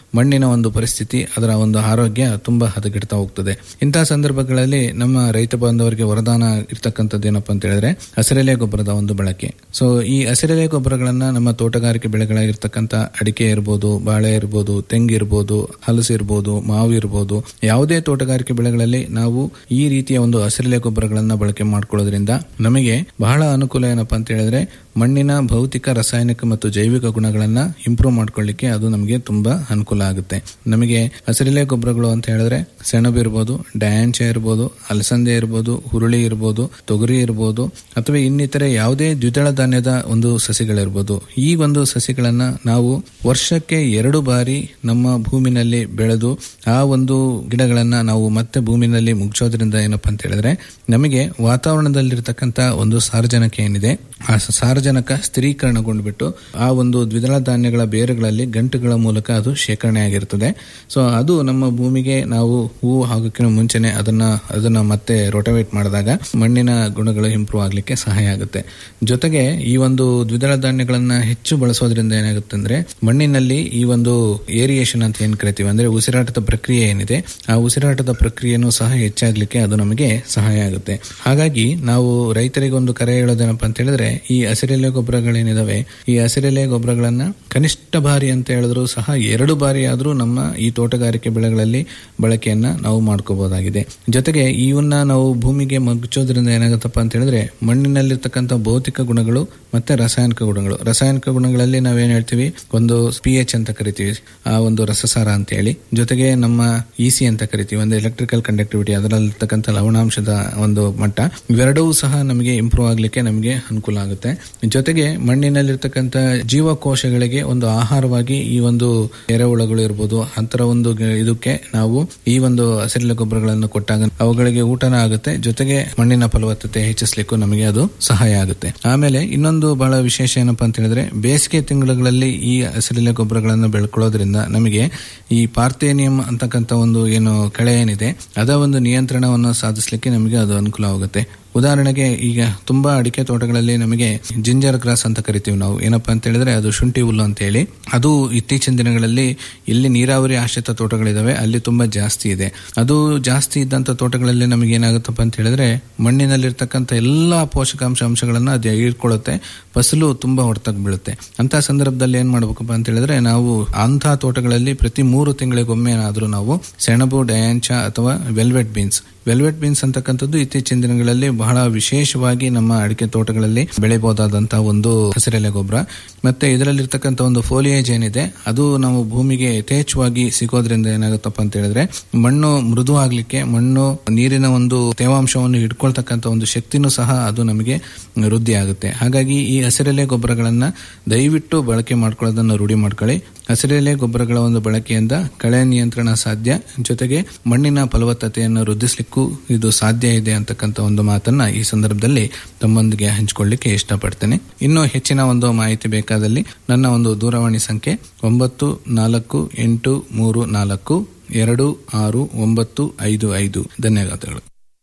ಮಣ್ಣಿನ ಒಂದು ಪರಿಸ್ಥಿತಿ ಅದರ ಒಂದು ಆರೋಗ್ಯ ತುಂಬಾ ಹದಗೆಡ್ತಾ ಹೋಗ್ತದೆ ಇಂತಹ ಸಂದರ್ಭಗಳಲ್ಲಿ ನಮ್ಮ ರೈತ ಬಾಂಧವರಿಗೆ ವರದಾನ ಇರ್ತಕ್ಕಂಥದ್ದು ಏನಪ್ಪಾ ಅಂತ ಹೇಳಿದ್ರೆ ಹಸಿರೆಲೆ ಗೊಬ್ಬರದ ಒಂದು ಬಳಕೆ ಸೊ ಈ ಹಸಿರೆಲೆ ಗೊಬ್ಬರಗಳನ್ನ ನಮ್ಮ ತೋಟಗಾರಿಕೆ ಬೆಳೆಗಳಾಗಿರ್ತಕ್ಕಂಥ ಅಡಿಕೆ ಇರ್ಬೋದು ಬಾಳೆ ಇರ್ಬೋದು ತೆಂಗು ಇರ್ಬೋದು ಹಲಸು ಇರ್ಬೋದು ಮಾವು ಇರ್ಬೋದು ಯಾವುದೇ ತೋಟಗಾರಿಕೆ ಬೆಳೆಗಳಲ್ಲಿ ನಾವು ಈ ರೀತಿಯ ಒಂದು ಹಸಿರೆಲೆ ಗೊಬ್ಬರಗಳನ್ನ ಬಳಕೆ ಮಾಡ್ಕೊಳ್ಳೋದ್ರಿಂದ ನಮಗೆ ಬಹಳ ಅನುಕೂಲ ಏನಪ್ಪಾ ಅಂತ ಹೇಳಿದ್ರೆ ಮಣ್ಣಿನ ಭೌತಿಕ ರಾಸಾಯನಿಕ ಮತ್ತು ಜೈವಿಕ ಗುಣಗಳನ್ನ ಇಂಪ್ರೂವ್ ಮಾಡ್ಕೊಳ್ಳಿಕ್ಕೆ ಅದು ನಮಗೆ ತುಂಬಾ ಅನುಕೂಲ ಆಗುತ್ತೆ ನಮಗೆ ಹಸಿರೆಲೆ ಗೊಬ್ಬರಗಳು ಅಂತ ಹೇಳಿದ್ರೆ ಸೆಣಬು ಇರ್ಬೋದು ಡ್ಯಾಂಚ ಇರ್ಬೋದು ಅಲಸಂದೆ ಇರ್ಬೋದು ಹುರುಳಿ ಇರ್ಬೋದು ತೊಗರಿ ಇರ್ಬೋದು ಅಥವಾ ಇನ್ನಿತರೆ ಯಾವುದೇ ದ್ವಿದಳ ಧಾನ್ಯದ ಒಂದು ಸಸಿಗಳಿರ್ಬೋದು ಈ ಒಂದು ಸಸಿಗಳನ್ನ ನಾವು ವರ್ಷಕ್ಕೆ ಎರಡು ಬಾರಿ ನಮ್ಮ ಭೂಮಿನಲ್ಲಿ ಬೆಳೆದು ಆ ಒಂದು ಗಿಡಗಳನ್ನ ನಾವು ಮತ್ತೆ ಭೂಮಿನಲ್ಲಿ ಮುಗ್ಸೋದ್ರಿಂದ ಏನಪ್ಪಾ ಅಂತ ಹೇಳಿದ್ರೆ ನಮಗೆ ವಾತಾವರಣದಲ್ಲಿರ್ತಕ್ಕಂಥ ಒಂದು ಸಾರಜನಕ ಏನಿದೆ ಆ ಸಾರಜನಕ ಸ್ಥಿರೀಕರಣಗೊಂಡ್ಬಿಟ್ಟು ಆ ಒಂದು ದ್ವಿದಳ ಧಾನ್ಯಗಳ ಬೇರುಗಳಲ್ಲಿ ಗಂಟುಗಳ ಮೂಲಕ ಅದು ಶೇಖರಣೆ ಆಗಿರ್ತದೆ ಸೊ ಅದು ನಮ್ಮ ಭೂಮಿಗೆ ನಾವು ಹೂವು ಹಾಕೋಕ್ಕಿಂತ ಮುಂಚೆನೆ ಅದನ್ನ ಅದನ್ನ ಮತ್ತೆ ರೋಟವೇಟ್ ಮಾಡಿದಾಗ ಮಣ್ಣಿನ ಗುಣಗಳು ಇಂಪ್ರೂವ್ ಆಗ್ಲಿಕ್ಕೆ ಸಹಾಯ ಆಗುತ್ತೆ ಜೊತೆಗೆ ಈ ಒಂದು ದ್ವಿದಳ ಧಾನ್ಯಗಳನ್ನ ಹೆಚ್ಚು ಬಳಸೋದ್ರಿಂದ ಏನಾಗುತ್ತೆ ಅಂದ್ರೆ ಮಣ್ಣಿನಲ್ಲಿ ಈ ಒಂದು ಏರಿಯೇಷನ್ ಅಂತ ಏನ್ ಕರಿತೀವಿ ಅಂದ್ರೆ ಉಸಿರಾಟದ ಪ್ರಕ್ರಿಯೆ ಏನಿದೆ ಆ ಉಸಿರಾಟದ ಪ್ರಕ್ರಿಯೆನೂ ಸಹ ಹೆಚ್ಚಾಗ್ಲಿಕ್ಕೆ ಅದು ನಮಗೆ ಸಹಾಯ ಆಗುತ್ತೆ ಹಾಗಾಗಿ ನಾವು ರೈತರಿಗೆ ಒಂದು ಕರೆ ಹೇಳೋದೇನಪ್ಪ ಅಂತ ಹೇಳಿದ್ರೆ ಈ ಹಸಿರೆಲೆ ಗೊಬ್ಬರಗಳೇನಿದಾವೆ ಈ ಹಸಿರೆಲೆ ಗೊಬ್ಬರಗಳನ್ನ ಕನಿಷ್ಠ ಬಾರಿ ಅಂತ ಹೇಳಿದ್ರು ಸಹ ಎರಡು ಬಾರಿ ಆದ್ರೂ ನಮ್ಮ ಈ ತೋಟಗಾರಿಕೆ ಬೆಳೆಗಳಲ್ಲಿ ಬಳಕೆಯನ್ನ ನಾವು ಮಾಡ್ಕೋಬಹುದಾಗಿದೆ ಜೊತೆಗೆ ಇವನ್ನ ನಾವು ಭೂಮಿಗೆ ಮಗ್ಚೋದ್ರಿಂದ ಏನಾಗುತ್ತಪ್ಪ ಅಂತ ಹೇಳಿದ್ರೆ ಮಣ್ಣಿನಲ್ಲಿರ್ತಕ್ಕಂಥ ಭೌತಿಕ ಗುಣಗಳು ಮತ್ತೆ ರಾಸಾಯನಿಕ ಗುಣಗಳು ರಾಸಾಯನಿಕ ಗುಣಗಳಲ್ಲಿ ನಾವೇನ್ ಹೇಳ್ತೀವಿ ಒಂದು ಪಿ ಎಚ್ ಅಂತ ಕರಿತೀವಿ ಆ ಒಂದು ರಸಸಾರ ಅಂತ ಹೇಳಿ ಜೊತೆಗೆ ನಮ್ಮ ಇ ಸಿ ಅಂತ ಕರಿತೀವಿ ಒಂದು ಎಲೆಕ್ಟ್ರಿಕಲ್ ಕಂಡಕ್ಟಿವಿಟಿ ಅದರಲ್ಲಿರ್ತಕ್ಕಂಥ ಲವಣಾಂಶದ ಒಂದು ಮಟ್ಟ ಇವೆರಡೂ ಸಹ ನಮಗೆ ಇಂಪ್ರೂವ್ ಆಗ್ಲಿಕ್ಕೆ ನಮಗೆ ಅನುಕೂಲ ಆಗುತ್ತೆ ಜೊತೆಗೆ ಮಣ್ಣಿನಲ್ಲಿರ್ತಕ್ಕಂಥ ಜೀವಕೋಶಗಳಿಗೆ ಒಂದು ಆಹಾರವಾಗಿ ಈ ಒಂದು ಎರೆಹುಳಗಳು ಇರ್ಬೋದು ಅಂತರ ಒಂದು ಗ- ಇದಕ್ಕೆ ನಾವು ಈ ಒಂದು ಹಸಿರೆಲೆ ಗೊಬ್ಬರಗಳನ್ನು ಕೊಟ್ಟಾಗ ಅವುಗಳಿಗೆ ಊಟನ ಆಗುತ್ತೆ ಜೊತೆಗೆ ಮಣ್ಣಿನ ಫಲವತ್ತತೆ ಹೆಚ್ಚಿಸ್ಲಿಕ್ಕೂ ನಮಗೆ ಅದು ಸಹಾಯ ಆಗುತ್ತೆ ಆಮೇಲೆ ಇನ್ನೊಂದು ಬಹಳ ವಿಶೇಷ ಏನಪ್ಪಾ ಅಂತ ಹೇಳಿದ್ರೆ ಬೇಸಿಗೆ ತಿಂಗಳುಗಳಲ್ಲಿ ಈ ಹಸಿರೆಲೆ ಗೊಬ್ಬರಗಳನ್ನು ಬೆಳ್ಕೊಳ್ಳೋದ್ರಿಂದ ನಮಗೆ ಈ ಪಾರ್ಥೇನಿಯಂ ಅಂತಕ್ಕಂಥ ಒಂದು ಏನು ಕಳೆ ಏನಿದೆ ಅದ ಒಂದು ನಿಯಂತ್ರಣವನ್ನು ಸಾಧಿಸಲಿಕ್ಕೆ ನಮಗೆ ಅದು ಅನುಕೂಲವಾಗುತ್ತೆ ಉದಾಹರಣೆಗೆ ಈಗ ತುಂಬಾ ಅಡಿಕೆ ತೋಟಗಳಲ್ಲಿ ನಮಗೆ ಜಿಂಜರ್ ಗ್ರಾಸ್ ಅಂತ ಕರಿತೀವಿ ನಾವು ಏನಪ್ಪಾ ಅಂತ ಹೇಳಿದ್ರೆ ಅದು ಶುಂಠಿ ಹುಲ್ಲು ಅಂತ ಹೇಳಿ ಅದು ಇತ್ತೀಚಿನ ದಿನಗಳಲ್ಲಿ ಎಲ್ಲಿ ನೀರಾವರಿ ಆಶ್ರಿತ ತೋಟಗಳಿದಾವೆ ಅಲ್ಲಿ ತುಂಬಾ ಜಾಸ್ತಿ ಇದೆ ಅದು ಜಾಸ್ತಿ ಇದ್ದಂತ ತೋಟಗಳಲ್ಲಿ ನಮಗೆ ಏನಾಗುತ್ತಪ್ಪ ಅಂತ ಹೇಳಿದ್ರೆ ಮಣ್ಣಿನಲ್ಲಿರ್ತಕ್ಕಂಥ ಎಲ್ಲಾ ಪೋಷಕಾಂಶ ಅಂಶಗಳನ್ನ ಅದು ಹೀರ್ಕೊಳ್ಳುತ್ತೆ ಫಸಲು ತುಂಬಾ ಹೊಡೆತಕ್ಕೆ ಬೀಳುತ್ತೆ ಅಂತ ಸಂದರ್ಭದಲ್ಲಿ ಏನ್ ಮಾಡ್ಬೇಕಪ್ಪ ಅಂತ ಹೇಳಿದ್ರೆ ನಾವು ಅಂತಹ ತೋಟಗಳಲ್ಲಿ ಪ್ರತಿ ಮೂರು ತಿಂಗಳಿಗೊಮ್ಮೆ ಏನಾದ್ರೂ ನಾವು ಸೆಣಬು ಡಯಾಂಚ ಅಥವಾ ವೆಲ್ವೆಟ್ ಬೀನ್ಸ್ ವೆಲ್ವೆಟ್ ಬೀನ್ಸ್ ಅಂತಕ್ಕಂಥದ್ದು ಇತ್ತೀಚಿನ ದಿನಗಳಲ್ಲಿ ಬಹಳ ವಿಶೇಷವಾಗಿ ನಮ್ಮ ಅಡಿಕೆ ತೋಟಗಳಲ್ಲಿ ಬೆಳೆಯಬಹುದಾದಂತಹ ಒಂದು ಹಸಿರೆಲೆ ಗೊಬ್ಬರ ಮತ್ತೆ ಇದರಲ್ಲಿರ್ತಕ್ಕಂಥ ಒಂದು ಫೋಲಿಯೇಜ್ ಏನಿದೆ ಅದು ನಾವು ಭೂಮಿಗೆ ಯಥೇಚ್ಛವಾಗಿ ಸಿಗೋದ್ರಿಂದ ಏನಾಗುತ್ತಪ್ಪ ಅಂತ ಹೇಳಿದ್ರೆ ಮಣ್ಣು ಮೃದು ಆಗ್ಲಿಕ್ಕೆ ಮಣ್ಣು ನೀರಿನ ಒಂದು ತೇವಾಂಶವನ್ನು ಹಿಡ್ಕೊಳ್ತಕ್ಕಂಥ ಒಂದು ಶಕ್ತಿನೂ ಸಹ ಅದು ನಮಗೆ ವೃದ್ಧಿ ಆಗುತ್ತೆ ಹಾಗಾಗಿ ಈ ಹಸಿರೆಲೆ ಗೊಬ್ಬರಗಳನ್ನ ದಯವಿಟ್ಟು ಬಳಕೆ ಮಾಡ್ಕೊಳ್ಳೋದನ್ನ ರೂಢಿ ಮಾಡ್ಕೊಳ್ಳಿ ಹಸಿರೆಲೆ ಗೊಬ್ಬರಗಳ ಒಂದು ಬಳಕೆಯಿಂದ ಕಳೆ ನಿಯಂತ್ರಣ ಸಾಧ್ಯ ಜೊತೆಗೆ ಮಣ್ಣಿನ ಫಲವತ್ತತೆಯನ್ನು ವೃದ್ಧಿಸಲಿಕ್ಕೂ ಇದು ಸಾಧ್ಯ ಇದೆ ಅಂತಕ್ಕಂಥ ಒಂದು ಮಾತನ್ನ ಈ ಸಂದರ್ಭದಲ್ಲಿ ತಮ್ಮೊಂದಿಗೆ ಹಂಚಿಕೊಳ್ಳಿಕ್ಕೆ ಇಷ್ಟಪಡ್ತೇನೆ ಇನ್ನು ಹೆಚ್ಚಿನ ಒಂದು ಮಾಹಿತಿ ಬೇಕಾದಲ್ಲಿ ನನ್ನ ಒಂದು ದೂರವಾಣಿ ಸಂಖ್ಯೆ ಒಂಬತ್ತು ನಾಲ್ಕು ಎಂಟು ಮೂರು ನಾಲ್ಕು ಎರಡು ಆರು ಒಂಬತ್ತು ಐದು ಐದು ಧನ್ಯವಾದಗಳು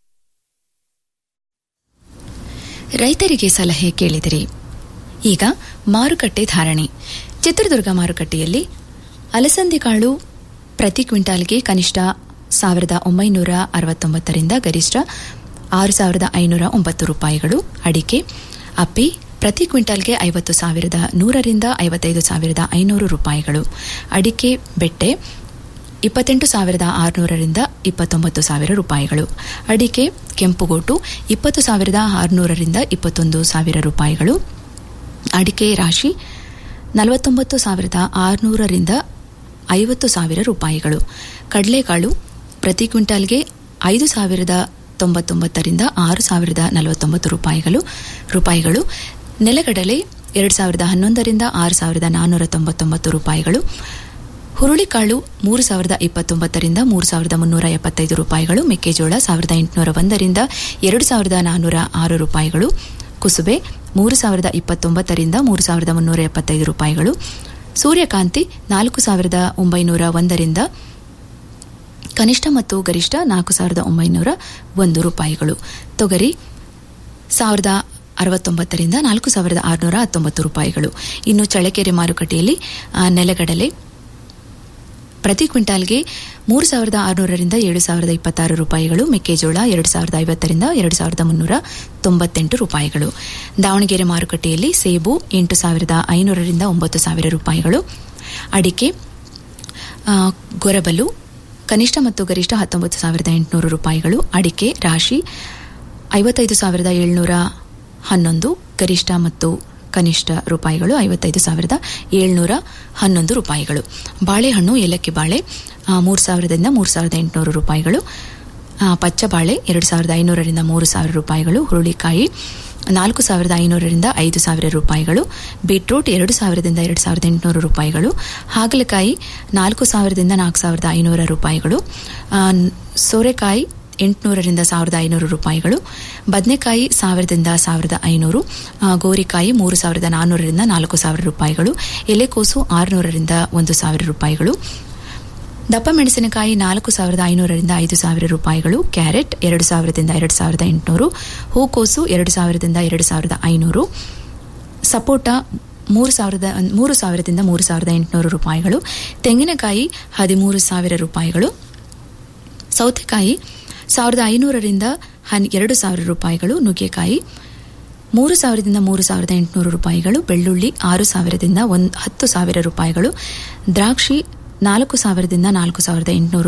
ರೈತರಿಗೆ ಸಲಹೆ ಕೇಳಿದಿರಿ ಈಗ ಮಾರುಕಟ್ಟೆ ಧಾರಣೆ ಚಿತ್ರದುರ್ಗ ಮಾರುಕಟ್ಟೆಯಲ್ಲಿ ಅಲಸಂದೆ ಕಾಳು ಪ್ರತಿ ಕ್ವಿಂಟಾಲ್ಗೆ ಕನಿಷ್ಠ ಸಾವಿರದ ಒಂಬೈನೂರ ಅರವತ್ತೊಂಬತ್ತರಿಂದ ಗರಿಷ್ಠ ಆರು ಸಾವಿರದ ಐನೂರ ಒಂಬತ್ತು ರೂಪಾಯಿಗಳು ಅಡಿಕೆ ಅಪ್ಪಿ ಪ್ರತಿ ಕ್ವಿಂಟಾಲ್ಗೆ ಐವತ್ತು ಸಾವಿರದ ನೂರರಿಂದ ಐವತ್ತೈದು ಸಾವಿರದ ಐನೂರು ರೂಪಾಯಿಗಳು ಅಡಿಕೆ ಬೆಟ್ಟೆ ಇಪ್ಪತ್ತೆಂಟು ಸಾವಿರದ ಆರುನೂರರಿಂದ ಇಪ್ಪತ್ತೊಂಬತ್ತು ಸಾವಿರ ರೂಪಾಯಿಗಳು ಅಡಿಕೆ ಕೆಂಪುಗೋಟು ಇಪ್ಪತ್ತು ಸಾವಿರದ ಆರುನೂರರಿಂದ ಇಪ್ಪತ್ತೊಂದು ಸಾವಿರ ರೂಪಾಯಿಗಳು ಅಡಿಕೆ ರಾಶಿ ನಲವತ್ತೊಂಬತ್ತು ಸಾವಿರದ ಆರುನೂರರಿಂದ ಐವತ್ತು ಸಾವಿರ ರೂಪಾಯಿಗಳು ಕಡಲೆಕಾಳು ಪ್ರತಿ ಕ್ವಿಂಟಾಲ್ಗೆ ಐದು ಸಾವಿರದ ತೊಂಬತ್ತೊಂಬತ್ತರಿಂದ ಆರು ಸಾವಿರದ ನಲವತ್ತೊಂಬತ್ತು ರೂಪಾಯಿಗಳು ರೂಪಾಯಿಗಳು ನೆಲಗಡಲೆ ಎರಡು ಸಾವಿರದ ಹನ್ನೊಂದರಿಂದ ಆರು ಸಾವಿರದ ನಾನ್ನೂರ ತೊಂಬತ್ತೊಂಬತ್ತು ರೂಪಾಯಿಗಳು ಹುರುಳಿಕಾಳು ಮೂರು ಸಾವಿರದ ಇಪ್ಪತ್ತೊಂಬತ್ತರಿಂದ ಮೂರು ಸಾವಿರದ ಮುನ್ನೂರ ಎಪ್ಪತ್ತೈದು ರೂಪಾಯಿಗಳು ಮೆಕ್ಕೆಜೋಳ ಸಾವಿರದ ಎಂಟುನೂರ ಒಂದರಿಂದ ಎರಡು ಸಾವಿರದ ನಾನ್ನೂರ ಆರು ರೂಪಾಯಿಗಳು ಕುಸುಬೆ ಮೂರು ಸಾವಿರದ ಇಪ್ಪತ್ತೊಂಬತ್ತರಿಂದ ಮೂರು ಸಾವಿರದ ಮುನ್ನೂರ ಎಪ್ಪತ್ತೈದು ರೂಪಾಯಿಗಳು ಸೂರ್ಯಕಾಂತಿ ನಾಲ್ಕು ಸಾವಿರದ ಒಂಬೈನೂರ ಒಂದರಿಂದ ಕನಿಷ್ಠ ಮತ್ತು ಗರಿಷ್ಠ ನಾಲ್ಕು ಸಾವಿರದ ಒಂಬೈನೂರ ಒಂದು ರೂಪಾಯಿಗಳು ತೊಗರಿ ಸಾವಿರದ ಅರವತ್ತೊಂಬತ್ತರಿಂದ ನಾಲ್ಕು ಸಾವಿರದ ಆರುನೂರ ಹತ್ತೊಂಬತ್ತು ರೂಪಾಯಿಗಳು ಇನ್ನು ಚಳ್ಳಕೆರೆ ಮಾರುಕಟ್ಟೆಯಲ್ಲಿ ಆ, ನೆಲಗಡಲೆ ಪ್ರತಿ ಕ್ವಿಂಟಾಲ್ಗೆ ಮೂರು ಸಾವಿರದ ಆರುನೂರರಿಂದ ಏಳು ಸಾವಿರದ ಇಪ್ಪತ್ತಾರು ರೂಪಾಯಿಗಳು ಮೆಕ್ಕೆಜೋಳ ಎರಡು ಸಾವಿರದ ಐವತ್ತರಿಂದ ಎರಡು ಸಾವಿರದ ಮುನ್ನೂರ ತೊಂಬತ್ತೆಂಟು ರೂಪಾಯಿಗಳು ದಾವಣಗೆರೆ ಮಾರುಕಟ್ಟೆಯಲ್ಲಿ ಸೇಬು ಎಂಟು ಸಾವಿರದ ಐನೂರರಿಂದ ಒಂಬತ್ತು ಸಾವಿರ ರೂಪಾಯಿಗಳು ಅಡಿಕೆ ಆ, ಗೊರಬಲು ಕನಿಷ್ಠ ಮತ್ತು ಗರಿಷ್ಠ ಹತ್ತೊಂಬತ್ತು ಸಾವಿರದ ಎಂಟುನೂರು ರೂಪಾಯಿಗಳು ಅಡಿಕೆ ರಾಶಿ ಐವತ್ತೈದು ಸಾವಿರದ ಏಳ್ನೂರ ಹನ್ನೊಂದು ಗರಿಷ್ಠ ಮತ್ತು ಕನಿಷ್ಠ ರೂಪಾಯಿಗಳು ಐವತ್ತೈದು ಸಾವಿರದ ಏಳ್ನೂರ ಹನ್ನೊಂದು ರೂಪಾಯಿಗಳು ಬಾಳೆಹಣ್ಣು ಏಲಕ್ಕಿ ಬಾಳೆ ಮೂರು ಸಾವಿರದಿಂದ ಮೂರು ಸಾವಿರದ ಎಂಟುನೂರು ರೂಪಾಯಿಗಳು ಆ, ಪಚ್ಚ ಬಾಳೆ ಎರಡು ಸಾವಿರದ ಐನೂರರಿಂದ ಮೂರು ಸಾವಿರ ರೂಪಾಯಿಗಳು ಹುರುಳಿಕಾಯಿ ನಾಲ್ಕು ಸಾವಿರದ ಐನೂರರಿಂದ ಐದು ಸಾವಿರ ರೂಪಾಯಿಗಳು ಬೀಟ್ರೂಟ್ ಎರಡು ಸಾವಿರದಿಂದ ಎರಡು ಸಾವಿರದ ಎಂಟುನೂರು ರೂಪಾಯಿಗಳು ಹಾಗಲಕಾಯಿ ನಾಲ್ಕು ಸಾವಿರದಿಂದ ನಾಲ್ಕು ಸಾವಿರದ ಐನೂರ ರೂಪಾಯಿಗಳು ಆ, ಸೋರೆಕಾಯಿ ಎಂಟುನೂರರಿಂದ ಸಾವಿರದ ಐನೂರು ರೂಪಾಯಿಗಳು ಬದನೆಕಾಯಿ ಸಾವಿರದಿಂದ ಸಾವಿರದ ಐನೂರು ಆ, ಗೋರಿಕಾಯಿ ಮೂರು ಸಾವಿರದ ನಾನ್ನೂರರಿಂದ ನಾಲ್ಕು ಸಾವಿರ ರೂಪಾಯಿಗಳು ಎಲೆಕೋಸು ಆರುನೂರರಿಂದ ಒಂದು ಸಾವಿರ ರೂಪಾಯಿಗಳು ದಪ್ಪ ಮೆಣಸಿನಕಾಯಿ ನಾಲ್ಕು ಸಾವಿರದ ಐನೂರರಿಂದ ಐದು ಸಾವಿರ ರೂಪಾಯಿಗಳು ಕ್ಯಾರೆಟ್ ಎರಡು ಸಾವಿರದಿಂದ ಎರಡು ಸಾವಿರದ ಎಂಟುನೂರು ಹೂಕೋಸು ಎರಡು ಸಾವಿರದಿಂದ ಎರಡು ಸಾವಿರದ ಐನೂರು ಸಪೋಟ ಮೂರು ಸಾವಿರದ ಮೂರು ಸಾವಿರದಿಂದ ಮೂರು ಸಾವಿರದ ಎಂಟುನೂರು ರೂಪಾಯಿಗಳು ತೆಂಗಿನಕಾಯಿ ಹದಿಮೂರು ಸಾವಿರ ರೂಪಾಯಿಗಳು ಸೌತೆಕಾಯಿ ಸಾವಿರದ ಐನೂರರಿಂದ ಹನ್ ಎರಡು ಸಾವಿರ ರೂಪಾಯಿಗಳು ನುಗ್ಗೆಕಾಯಿ ಮೂರು ಸಾವಿರದಿಂದ ಮೂರು ಸಾವಿರದ ಎಂಟುನೂರು ರೂಪಾಯಿಗಳು ಬೆಳ್ಳುಳ್ಳಿ ಆರು ಸಾವಿರದಿಂದ ಒಂದು ಹತ್ತು ಸಾವಿರ ರೂಪಾಯಿಗಳು ದ್ರಾಕ್ಷಿ ನಾಲ್ಕು ಸಾವಿರದಿಂದ ನಾಲ್ಕು ಸಾವಿರದ ಎಂಟುನೂರು